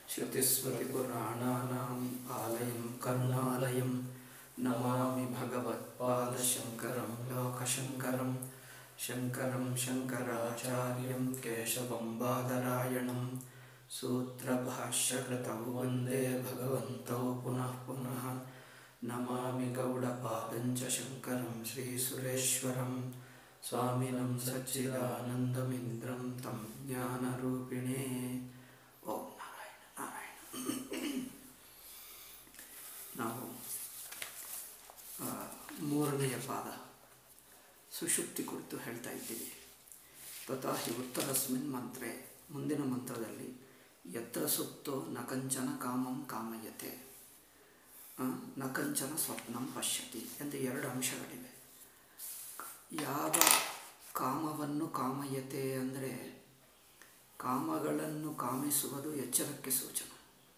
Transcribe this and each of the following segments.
श्रुतिस्मृतिपुराणानाम् आलयं करुणालयं नमामि भगवत्पादशङ्करं लोकशङ्करं शङ्करं शङ्कराचार्यं केशवं बादरायणं सूत्रभाष्यकृतौ वन्दे भगवन्तौ पुनः पुनः नमामि गौडपादं च शङ्करं श्रीसुरेश्वरं स्वामिनं सच्चिदानन्दमिन्द्रं तं ज्ञानरूपिणे ॐ ನಾರಾಯಣ ನಾರಾಯಣ ನಾವು ಆ, ಮೂರನೆಯ ಪಾದ ಸುಷುಪ್ತಿ ಕುರಿತು ಹೇಳ್ತಾ ಇದ್ದೀವಿ ತಥಾ ಹಿ ಉತ್ತರಸ್ಮಿನ್ ಮಂತ್ರೆ ಮುಂದಿನ ಮಂತ್ರದಲ್ಲಿ ಯತ್ರ ಸುಪ್ತೋ ನ ಕಂಚನ ಕಾಮಂ ಕಾಮಯತೆ ಆ, ನ ಕಂಚನ ಸ್ವಪ್ನಂ ಪಶ್ಯತಿ ಎಂದು ಎರಡು ಅಂಶಗಳಿವೆ ಯಾವ ಕಾಮವನ್ನು ಕಾಮಯತೆ ಅಂದರೆ ಕಾಮಗಳನ್ನು ಕಾಮಿಸುವುದು ಎಚ್ಚರಕ್ಕೆ ಸೂಚನೆ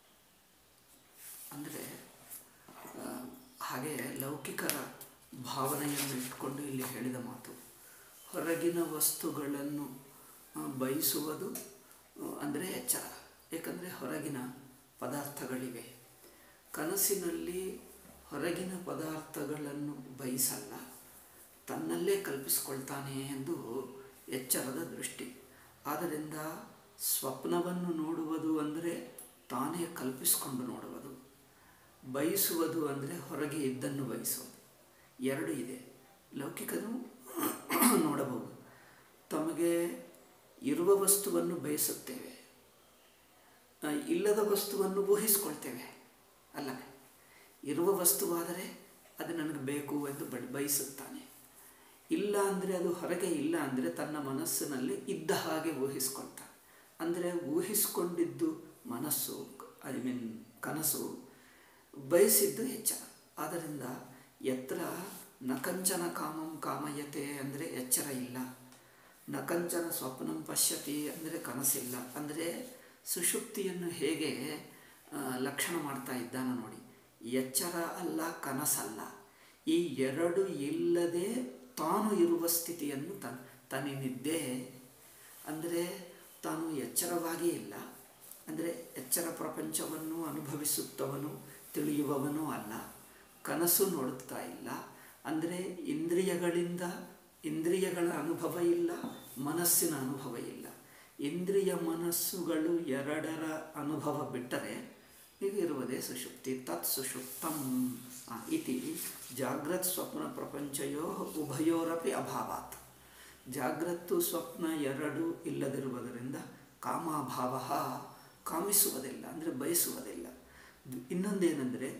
ಅಂದರೆ ಆ, ಹಾಗೆ ಲೌಕಿಕರ ಭಾವನೆಯನ್ನು ಇಟ್ಕೊಂಡು ಇಲ್ಲಿ ಹೇಳಿದ ಮಾತು ಹೊರಗಿನ ವಸ್ತುಗಳನ್ನು ಆ, ಬಯಸುವುದು ಆ, ಅಂದರೆ ಎಚ್ಚರ ಏಕೆಂದರೆ ಹೊರಗಿನ ಪದಾರ್ಥಗಳಿವೆ ಕನಸಿನಲ್ಲಿ ಹೊರಗಿನ ಪದಾರ್ಥಗಳನ್ನು ಬಯಸಲ್ಲ ತನ್ನಲ್ಲೇ ಕಲ್ಪಿಸಿಕೊಳ್ತಾನೆ ಎಂದು ಎಚ್ಚರದ ದೃಷ್ಟಿ ಆದ್ದರಿಂದ ಸ್ವಪ್ನವನ್ನು ನೋಡುವುದು ಅಂದರೆ ತಾನೇ ಕಲ್ಪಿಸಿಕೊಂಡು ನೋಡುವುದು ಬಯಸುವುದು ಅಂದರೆ ಹೊರಗೆ ಇದ್ದನ್ನು ಬಯಸುವುದು ಎರಡು ಇದೆ ಲೌಕಿಕನು ನೋಡಬಹುದು ತಮಗೆ ಇರುವ ವಸ್ತುವನ್ನು ಬಯಸುತ್ತೇವೆ ಆ, ಇಲ್ಲದ ವಸ್ತುವನ್ನು ಊಹಿಸ್ಕೊಳ್ತೇವೆ ಅಲ್ಲವೇ ಇರುವ ವಸ್ತುವಾದರೆ ಅದು ನನಗೆ ಬೇಕು ಎಂದು ಬ ಬಯಸುತ್ತಾನೆ ಇಲ್ಲ ಅಂದರೆ ಅದು ಹೊರಗೆ ಇಲ್ಲ ಅಂದರೆ ತನ್ನ ಮನಸ್ಸಿನಲ್ಲಿ ಇದ್ದ ಹಾಗೆ ಊಹಿಸ್ಕೊಳ್ತಾನೆ ಅಂದರೆ ಊಹಿಸ್ಕೊಂಡಿದ್ದು ಮನಸ್ಸು ಐ ಮೀನ್ ಕನಸು ಬಯಸಿದ್ದು ಎಚ್ಚರ ಆದ್ದರಿಂದ ಎತ್ತರ ನಕಂಚನ ಕಾಮಂ ಕಾಮಯತೆ ಅಂದರೆ ಎಚ್ಚರ ಇಲ್ಲ ನಕಂಚನ ಸ್ವಪ್ನಂ ಪಶ್ಯತಿ ಅಂದರೆ ಕನಸಿಲ್ಲ ಅಂದರೆ ಸುಷುಪ್ತಿಯನ್ನು ಹೇಗೆ ಆ, ಲಕ್ಷಣ ಮಾಡ್ತಾ ಇದ್ದಾನೆ ನೋಡಿ ಎಚ್ಚರ ಅಲ್ಲ ಕನಸಲ್ಲ ಈ ಎರಡು ಇಲ್ಲದೆ ತಾನು ಇರುವ ಸ್ಥಿತಿಯನ್ನು ತನ್ ತನ್ನಿದ್ದೇ ಅಂದರೆ ತಾನು ಎಚ್ಚರವಾಗಿ ಇಲ್ಲ ಅಂದರೆ ಎಚ್ಚರ ಪ್ರಪಂಚವನ್ನು ಅನುಭವಿಸುತ್ತವನು ತಿಳಿಯುವವನೂ ಅಲ್ಲ ಕನಸು ನೋಡುತ್ತಾ ಇಲ್ಲ ಅಂದರೆ ಇಂದ್ರಿಯಗಳಿಂದ ಇಂದ್ರಿಯಗಳ ಅನುಭವ ಇಲ್ಲ ಮನಸ್ಸಿನ ಅನುಭವ ಇಲ್ಲ ಇಂದ್ರಿಯ ಮನಸ್ಸುಗಳು ಎರಡರ ಅನುಭವ ಬಿಟ್ಟರೆ ಈಗ ಇರುವುದೇ ಸುಷುಪ್ತಿ ತತ್ ಸುಷುಪ್ತಂ ಆ, ಇತಿ ಜಾಗ್ರತ್ ಸ್ವಪ್ನ ಪ್ರಪಂಚಯೋ ಉಭಯೋರಪಿ ಅಭಾವಾತ್ ಜಾಗ್ರತ್ತು ಸ್ವಪ್ನ ಎರಡು ಇಲ್ಲದಿರುವುದರಿಂದ ಕಾಮಾಭಾವ ಕಾಮಿಸುವುದಿಲ್ಲ ಅಂದರೆ ಬಯಸುವುದಿಲ್ಲ ದ್- ಇನ್ನೊಂದೇನೆಂದರೆ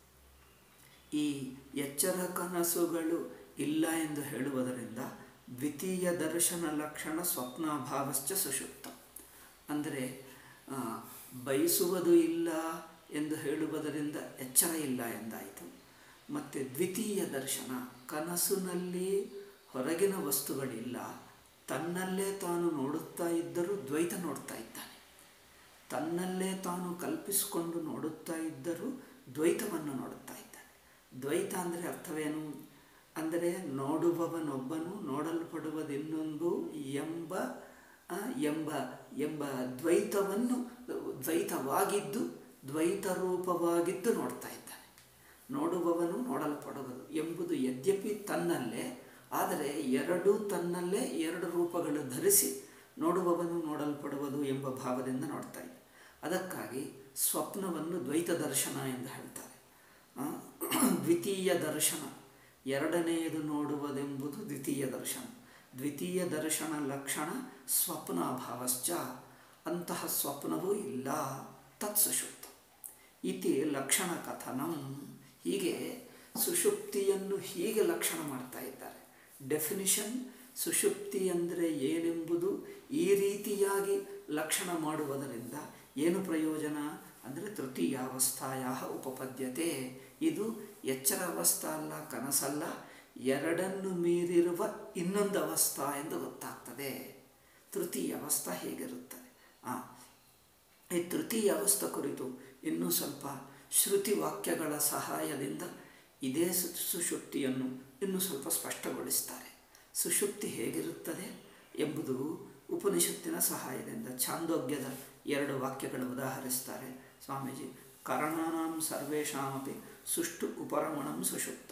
ಈ ಎಚ್ಚರ ಕನಸುಗಳು ಇಲ್ಲ ಎಂದು ಹೇಳುವುದರಿಂದ ದ್ವಿತೀಯ ದರ್ಶನ ಲಕ್ಷಣ ಸ್ವಪ್ನಾಭಾವಶ್ಚ ಸುಷುಪ್ತ ಅಂದರೆ ಆ, ಬಯಸುವುದು ಇಲ್ಲ ಎಂದು ಹೇಳುವುದರಿಂದ ಎಚ್ಚರ ಇಲ್ಲ ಎಂದಾಯಿತು ಮತ್ತು ದ್ವಿತೀಯ ದರ್ಶನ ಕನಸಿನಲ್ಲಿ ಹೊರಗಿನ ವಸ್ತುಗಳಿಲ್ಲ ತನ್ನಲ್ಲೇ ತಾನು ನೋಡುತ್ತಾ ಇದ್ದರೂ ದ್ವೈತ ನೋಡ್ತಾ ಇದ್ದಾನೆ ತನ್ನಲ್ಲೇ ತಾನು ಕಲ್ಪಿಸಿಕೊಂಡು ನೋಡುತ್ತಾ ಇದ್ದರೂ ದ್ವೈತವನ್ನು ನೋಡುತ್ತಾ ಇದ್ದಾನೆ ದ್ವೈತ ಅಂದರೆ ಅರ್ಥವೇನು ಅಂದರೆ ನೋಡುವವನೊಬ್ಬನು ನೋಡಲ್ಪಡುವುದಿನ್ನೊಂದು ಎಂಬ ಆ, ಎಂಬ ಎಂಬ ದ್ವೈತವನ್ನು ದ್ವೈತವಾಗಿದ್ದು ದ್ವೈತ ರೂಪವಾಗಿದ್ದು ನೋಡ್ತಾ ಇದ್ದಾನೆ ನೋಡುವವನು ನೋಡಲ್ಪಡುವುದು ಎಂಬುದು ಯದ್ಯಪಿ ತನ್ನಲ್ಲೇ ಆದರೆ ಎರಡೂ ತನ್ನಲ್ಲೇ ಎರಡು ರೂಪಗಳು ಧರಿಸಿ ನೋಡುವವನು ನೋಡಲ್ಪಡುವುದು ಎಂಬ ಭಾವದಿಂದ ನೋಡ್ತಾ ಇದ್ದ ಅದಕ್ಕಾಗಿ ಸ್ವಪ್ನವನ್ನು ದ್ವೈತ ದರ್ಶನ ಎಂದು ಹೇಳ್ತಾರೆ ಆ, ದ್ವಿತೀಯ ದರ್ಶನ ಎರಡನೆಯದು ನೋಡುವುದೆಂಬುದು ದ್ವಿತೀಯ ದರ್ಶನ ದ್ವಿತೀಯ ದರ್ಶನ ಲಕ್ಷಣ ಸ್ವಪ್ನಾಭಾವಶ್ಚ ಅಂತಹ ಸ್ವಪ್ನವೂ ಇಲ್ಲ ತತ್ ಸುಷುಪ್ತ ಇತಿ ಲಕ್ಷಣ ಕಥನಂ ಹೀಗೆ ಸುಷುಪ್ತಿಯನ್ನು ಹೀಗೆ ಲಕ್ಷಣ ಮಾಡ್ತಾ ಇದ್ದಾರೆ ಡೆಫಿನಿಷನ್ ಸುಷುಪ್ತಿ ಅಂದರೆ ಏನೆಂಬುದು ಈ ರೀತಿಯಾಗಿ ಲಕ್ಷಣ ಮಾಡುವುದರಿಂದ ಏನು ಪ್ರಯೋಜನ ಅಂದರೆ ತೃತೀಯಾವಸ್ಥಾಯ ಉಪಪದ್ಯತೆ ಇದು ಎಚ್ಚರ ಅವಸ್ಥಾ ಅಲ್ಲ ಕನಸಲ್ಲ ಎರಡನ್ನು ಮೀರಿರುವ ಇನ್ನೊಂದು ಅವಸ್ಥಾ ಎಂದು ಗೊತ್ತಾಗ್ತದೆ ತೃತೀಯ ಅವಸ್ಥಾ ಹೇಗಿರುತ್ತದೆ ಆ ಈ ತೃತೀಯ ಅವಸ್ಥೆ ಕುರಿತು ಇನ್ನೂ ಸ್ವಲ್ಪ ಶ್ರುತಿ ವಾಕ್ಯಗಳ ಸಹಾಯದಿಂದ ಇದೇ ಸು ಸುಷುಪ್ತಿಯನ್ನು ಇನ್ನೂ ಸ್ವಲ್ಪ ಸ್ಪಷ್ಟಗೊಳಿಸ್ತಾರೆ ಸುಷುಪ್ತಿ ಹೇಗಿರುತ್ತದೆ ಎಂಬುದು ಉಪನಿಷತ್ತಿನ ಸಹಾಯದಿಂದ ಛಾಂದೋಗ್ಯದ ಎರಡು ವಾಕ್ಯಗಳು ಉದಾಹರಿಸ್ತಾರೆ ಸ್ವಾಮೀಜಿ ಕರಣಾನಾಂ ಸರ್ವೇಷಾಮಪಿ ಸುಷ್ಟು ಉಪರಮಣಂ ಸುಷುಪ್ತ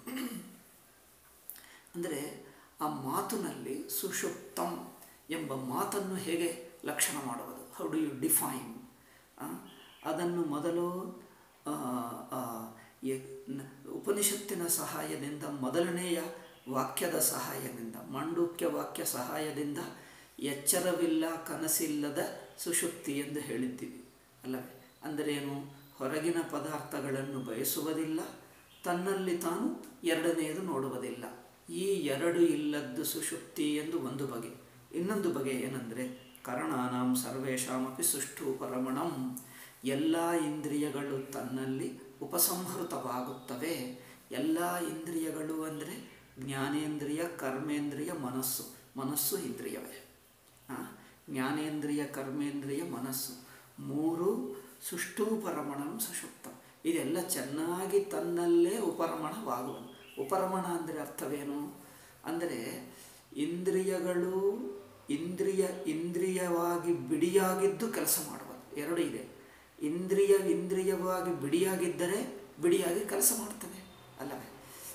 ಅಂದರೆ ಆ ಮಾತಿನಲ್ಲಿ ಸುಷುಪ್ತಂ ಎಂಬ ಮಾತನ್ನು ಹೇಗೆ ಲಕ್ಷಣ ಮಾಡುವುದು ಹೌ ಡು ಯು ಡಿಫೈನ್ ಅದನ್ನು ಮೊದಲು ಆ, ಆ, ಎ- ನ- ಉಪನಿಷತ್ತಿನ ಸಹಾಯದಿಂದ ಮೊದಲನೆಯ ವಾಕ್ಯದ ಸಹಾಯದಿಂದ ಮಾಂಡೂಕ್ಯ ವಾಕ್ಯ ಸಹಾಯದಿಂದ ಎಚ್ಚರವಿಲ್ಲ ಕನಸಿಲ್ಲದ ಸುಷುಪ್ತಿ ಎಂದು ಹೇಳಿದ್ದೀವಿ ಅಲ್ಲವೇ ಅಂದರೇನು ಹೊರಗಿನ ಪದಾರ್ಥಗಳನ್ನು ಬಯಸುವುದಿಲ್ಲ ತನ್ನಲ್ಲಿ ತಾನು ಎರಡನೆಯದು ನೋಡುವುದಿಲ್ಲ ಈ ಎರಡು ಇಲ್ಲದ್ದು ಸುಷುಪ್ತಿ ಎಂದು ಒಂದು ಬಗೆ ಇನ್ನೊಂದು ಬಗೆ ಏನಂದರೆ ಕರಣಾನಾಂ ಸರ್ವೇಷಾಮಪಿ ಸುಷ್ಟು ಪರಮಣಂ ಎಲ್ಲ ಇಂದ್ರಿಯಗಳು ತನ್ನಲ್ಲಿ ಉಪಸಂಹೃತವಾಗುತ್ತವೆ ಎಲ್ಲ ಇಂದ್ರಿಯಗಳು ಅಂದರೆ ಜ್ಞಾನೇಂದ್ರಿಯ ಕರ್ಮೇಂದ್ರಿಯ ಮನಸ್ಸು ಮನಸ್ಸು ಇಂದ್ರಿಯವೇ ಆ, ಜ್ಞಾನೇಂದ್ರಿಯ ಕರ್ಮೇಂದ್ರಿಯ ಮನಸ್ಸು ಮೂರು ಸುಷ್ಟು ಪರಮಣಂ ಸುಷುಪ್ತ ಇದೆಲ್ಲ ಚೆನ್ನಾಗಿ ತನ್ನಲ್ಲೇ ಉಪರಮಣವಾಗುವುದು ಉಪರಮಣ ಅಂದರೆ ಅರ್ಥವೇನು ಅಂದರೆ ಇಂದ್ರಿಯಗಳು ಇಂದ್ರಿಯ ಇಂದ್ರಿಯವಾಗಿ ಬಿಡಿಯಾಗಿದ್ದು ಕೆಲಸ ಮಾಡುವುದು ಎರಡು ಇದೆ ಇಂದ್ರಿಯ ಇಂದ್ರಿಯವಾಗಿ ಬಿಡಿಯಾಗಿದ್ದರೆ ಬಿಡಿಯಾಗಿ ಕೆಲಸ ಮಾಡ್ತವೆ ಅಲ್ಲವೇ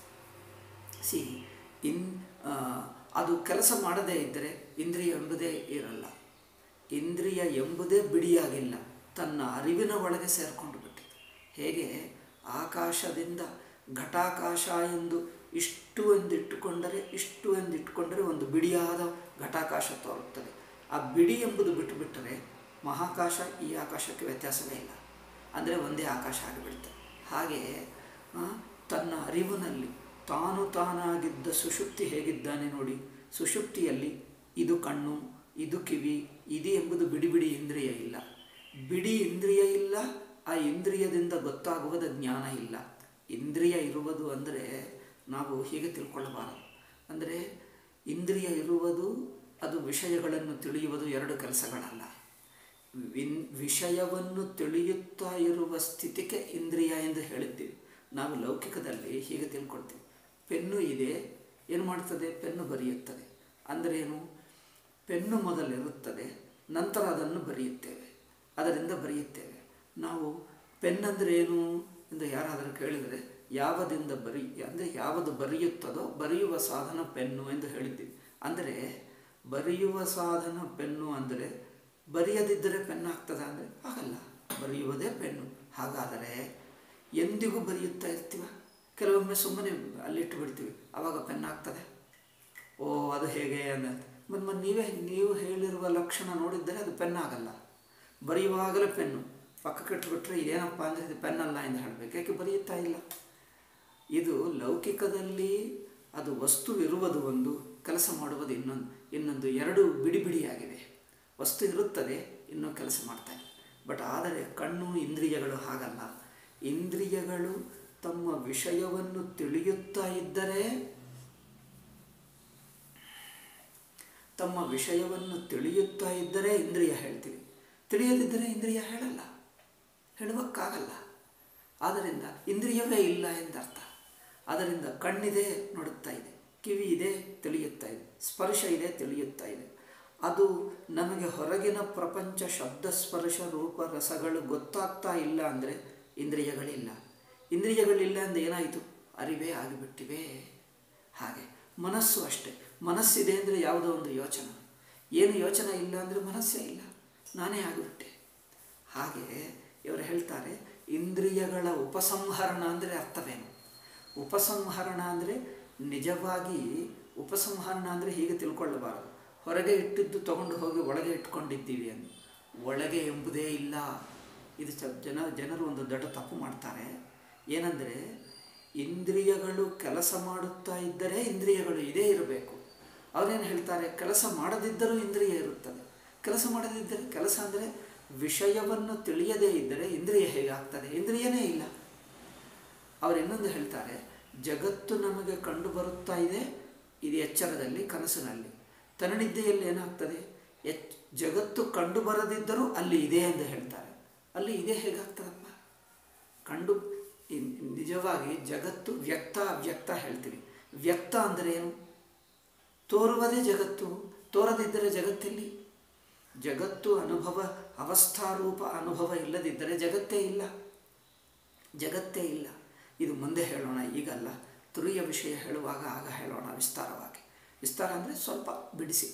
ಸಿ ಇನ್ ಆ, ಅದು ಕೆಲಸ ಮಾಡದೇ ಇದ್ದರೆ ಇಂದ್ರಿಯ ಎಂಬುದೇ ಇರಲ್ಲ ಇಂದ್ರಿಯ ಎಂಬುದೇ ಬಿಡಿಯಾಗಿಲ್ಲ ತನ್ನ ಅರಿವಿನ ಒಳಗೆ ಸೇರಿಕೊಂಡು ಬಿಟ್ಟಿದೆ ಹೇಗೆ ಆಕಾಶದಿಂದ ಘಟಾಕಾಶ ಎಂದು ಇಷ್ಟು ಎಂದಿಟ್ಟುಕೊಂಡರೆ ಇಷ್ಟು ಎಂದಿಟ್ಟುಕೊಂಡರೆ ಒಂದು ಬಿಡಿಯಾದ ಘಟಾಕಾಶ ತೋರುತ್ತದೆ ಆ ಬಿಡಿ ಎಂಬುದು ಬಿಟ್ಟು ಬಿಟ್ಟರೆ ಮಹಾಕಾಶ ಈ ಆಕಾಶಕ್ಕೆ ವ್ಯತ್ಯಾಸವೇ ಇಲ್ಲ ಅಂದರೆ ಒಂದೇ ಆಕಾಶ ಆಗಿಬಿಡುತ್ತೆ ಹಾಗೆ ಆ, ತನ್ನ ಅರಿವಿನಲ್ಲಿ ತಾನು ತಾನಾಗಿದ್ದ ಸುಷುಪ್ತಿ ಹೇಗಿದ್ದಾನೆ ನೋಡಿ ಸುಷುಪ್ತಿಯಲ್ಲಿ ಇದು ಕಣ್ಣು ಇದು ಕಿವಿ ಇದು ಎಂಬುದು ಬಿಡಿ ಬಿಡಿ ಇಂದ್ರಿಯ ಇಲ್ಲ ಬಿಡಿ ಇಂದ್ರಿಯ ಇಲ್ಲ ಆ ಇಂದ್ರಿಯದಿಂದ ಗೊತ್ತಾಗುವುದ ಜ್ಞಾನ ಇಲ್ಲ ಇಂದ್ರಿಯ ಇರುವುದು ಅಂದರೆ ನಾವು ಹೀಗೆ ತಿಳ್ಕೊಳ್ಳಬಾರದು ಅಂದರೆ ಇಂದ್ರಿಯ ಇರುವುದು ಅದು ವಿಷಯಗಳನ್ನು ತಿಳಿಯುವುದು ಎರಡು ಕೆಲಸಗಳಲ್ಲ ವಿನ್ ವಿಷಯವನ್ನು ತಿಳಿಯುತ್ತಾ ಇರುವ ಸ್ಥಿತಿಗೆ ಇಂದ್ರಿಯ ಎಂದು ಹೇಳಿದ್ದೀವಿ ನಾವು ಲೌಕಿಕದಲ್ಲಿ ಹೀಗೆ ತಿಳ್ಕೊಳ್ತೀವಿ ಪೆನ್ನು ಇದೆ ಏನು ಮಾಡ್ತದೆ ಪೆನ್ನು ಬರೆಯುತ್ತದೆ ಅಂದರೆ ಏನು ಪೆನ್ನು ಮೊದಲಿರುತ್ತದೆ ನಂತರ ಅದನ್ನು ಬರೆಯುತ್ತೇವೆ ಅದರಿಂದ ಬರೆಯುತ್ತೇವೆ ನಾವು ಪೆನ್ ಅಂದರೆ ಏನು ಎಂದು ಯಾರಾದರೂ ಕೇಳಿದರೆ ಯಾವದಿಂದ ಬರಿ ಅಂದರೆ ಯಾವುದು ಬರೆಯುತ್ತದೋ ಬರೆಯುವ ಸಾಧನ ಪೆನ್ನು ಎಂದು ಹೇಳಿದ್ದೀವಿ ಅಂದರೆ ಬರೆಯುವ ಸಾಧನ ಪೆನ್ನು ಅಂದರೆ ಬರೆಯದಿದ್ದರೆ ಪೆನ್ ಆಗ್ತದ ಅಂದರೆ ಆಗಲ್ಲ ಬರೆಯುವುದೇ ಪೆನ್ನು ಹಾಗಾದರೆ ಎಂದಿಗೂ ಬರೆಯುತ್ತಾ ಇರ್ತೀವ ಕೆಲವೊಮ್ಮೆ ಸುಮ್ಮನೆ ಅಲ್ಲಿಟ್ಟು ಬಿಡ್ತೀವಿ ಆವಾಗ ಪೆನ್ ಆಗ್ತದೆ ಓ ಅದು ಹೇಗೆ ಅನ್ನೋದು ಮತ್ತು ಮತ್ತು ನೀವೇ ನೀವು ಹೇಳಿರುವ ಲಕ್ಷಣ ನೋಡಿದ್ದರೆ ಅದು ಪೆನ್ ಆಗಲ್ಲ ಬರೆಯುವಾಗಲೇ ಪೆನ್ನು ಪಕ್ಕಕ್ಕೆ ಇಟ್ಬಿಟ್ರೆ ಇದೇನಪ್ಪ ಅಂದರೆ ಇದು ಪೆನ್ ಅಲ್ಲ ಎಂದು ಹೇಳಬೇಕು ಯಾಕೆ ಬರೆಯುತ್ತಾ ಇಲ್ಲ ಇದು ಲೌಕಿಕದಲ್ಲಿ ಅದು ವಸ್ತು ಇರುವುದು ಒಂದು ಕೆಲಸ ಮಾಡುವುದು ಇನ್ನೊಂದು ಇನ್ನೊಂದು ಎರಡು ಬಿಡಿ ಬಿಡಿಯಾಗಿವೆ ವಸ್ತು ಇರುತ್ತದೆ ಇನ್ನೂ ಕೆಲಸ ಮಾಡ್ತಾ ಇದೆ ಬಟ್ ಆದರೆ ಕಣ್ಣು ಇಂದ್ರಿಯಗಳು ಹಾಗಲ್ಲ ಇಂದ್ರಿಯಗಳು ತಮ್ಮ ವಿಷಯವನ್ನು ತಿಳಿಯುತ್ತಾ ಇದ್ದರೆ ತಮ್ಮ ವಿಷಯವನ್ನು ತಿಳಿಯುತ್ತಾ ಇದ್ದರೆ ಇಂದ್ರಿಯ ಹೇಳ್ತೀವಿ ತಿಳಿಯದಿದ್ದರೆ ಇಂದ್ರಿಯ ಹೇಳಲ್ಲ ಹೇಳುವಕ್ಕಾಗಲ್ಲ ಆದ್ದರಿಂದ ಇಂದ್ರಿಯವೇ ಇಲ್ಲ ಎಂದರ್ಥ ಆದ್ದರಿಂದ ಕಣ್ಣಿದೆ ನೋಡುತ್ತಾ ಇದೆ ಕಿವಿ ಇದೆ ತಿಳಿಯುತ್ತಾ ಇದೆ ಸ್ಪರ್ಶ ಇದೆ ತಿಳಿಯುತ್ತಾ ಇದೆ ಅದು ನಮಗೆ ಹೊರಗಿನ ಪ್ರಪಂಚ ಶಬ್ದ ಸ್ಪರ್ಶ ರೂಪ ರಸಗಳು ಗೊತ್ತಾಗ್ತಾ ಇಲ್ಲ ಅಂದರೆ ಇಂದ್ರಿಯಗಳಿಲ್ಲ ಇಂದ್ರಿಯಗಳಿಲ್ಲ ಅಂದರೆ ಏನಾಯಿತು ಅರಿವೇ ಆಗಿಬಿಟ್ಟಿವೆ ಹಾಗೆ ಮನಸ್ಸು ಅಷ್ಟೇ ಮನಸ್ಸಿದೆ ಅಂದರೆ ಯಾವುದೋ ಒಂದು ಯೋಚನೆ ಏನು ಯೋಚನೆ ಇಲ್ಲ ಅಂದರೆ ಮನಸ್ಸೇ ಇಲ್ಲ ನಾನೇ ಆಗಿಬಿಟ್ಟೆ ಹಾಗೆ ಇವರು ಹೇಳ್ತಾರೆ ಇಂದ್ರಿಯಗಳ ಉಪಸಂಹರಣ ಅಂದರೆ ಅರ್ಥವೇನು ಉಪಸಂಹರಣ ಅಂದರೆ ನಿಜವಾಗಿ ಉಪಸಂಹರಣ ಅಂದರೆ ಹೀಗೆ ತಿಳ್ಕೊಳ್ಳಬಾರದು ಹೊರಗೆ ಇಟ್ಟಿದ್ದು ತಗೊಂಡು ಹೋಗಿ ಒಳಗೆ ಇಟ್ಕೊಂಡಿದ್ದೀವಿ ಅಂತ ಒಳಗೆ ಎಂಬುದೇ ಇಲ್ಲ ಇದು ಚ ಜನ ಜನರು ಒಂದು ದೊಡ್ಡ ತಪ್ಪು ಮಾಡ್ತಾರೆ ಏನಂದರೆ ಇಂದ್ರಿಯಗಳು ಕೆಲಸ ಮಾಡುತ್ತಾ ಇದ್ದರೆ ಇಂದ್ರಿಯಗಳು ಇದೇ ಇರಬೇಕು ಅವರೇನು ಹೇಳ್ತಾರೆ ಕೆಲಸ ಮಾಡದಿದ್ದರೂ ಇಂದ್ರಿಯ ಇರುತ್ತದೆ ಕೆಲಸ ಮಾಡದಿದ್ದರೆ ಕೆಲಸ ಅಂದರೆ ವಿಷಯವನ್ನು ತಿಳಿಯದೇ ಇದ್ದರೆ ಇಂದ್ರಿಯ ಹೇಗಾಗ್ತದೆ ಇಂದ್ರಿಯನೇ ಇಲ್ಲ ಅವರು ಇನ್ನೊಂದು ಹೇಳ್ತಾರೆ ಜಗತ್ತು ನಮಗೆ ಕಂಡು ಬರುತ್ತಾ ಇದೆ ಇದು ಎಚ್ಚರದಲ್ಲಿ ಕನಸಿನಲ್ಲಿ ತನ್ನನಿದ್ದೆಯಲ್ಲಿ ಏನಾಗ್ತದೆ ಎಚ್ ಜಗತ್ತು ಕಂಡು ಬರದಿದ್ದರೂ ಅಲ್ಲಿ ಇದೆ ಎಂದು ಹೇಳ್ತಾರೆ ಅಲ್ಲಿ ಇದೆ ಹೇಗಾಗ್ತದಪ್ಪ ಕಂಡು ಇನ್- ನಿಜವಾಗಿ ಜಗತ್ತು ವ್ಯಕ್ತ ಅವ್ಯಕ್ತ ಹೇಳ್ತೀವಿ ವ್ಯಕ್ತ ಅಂದರೆ ಏನು ತೋರುವುದೇ ಜಗತ್ತು ತೋರದಿದ್ದರೆ ಜಗತ್ತೆಲ್ಲಿ ಜಗತ್ತು ಅನುಭವ ಅವಸ್ಥಾರೂಪ ಅನುಭವ ಇಲ್ಲದಿದ್ದರೆ ಜಗತ್ತೇ ಇಲ್ಲ ಜಗತ್ತೇ ಇಲ್ಲ ಇದು ಮುಂದೆ ಹೇಳೋಣ ಈಗಲ್ಲ ತುರಿಯ ವಿಷಯ ಹೇಳುವಾಗ ಆಗ ಹೇಳೋಣ ವಿಸ್ತಾರವಾಗಿ ವಿಸ್ತಾರ ಅಂದರೆ ಸ್ವಲ್ಪ ಬಿಡಿಸಿ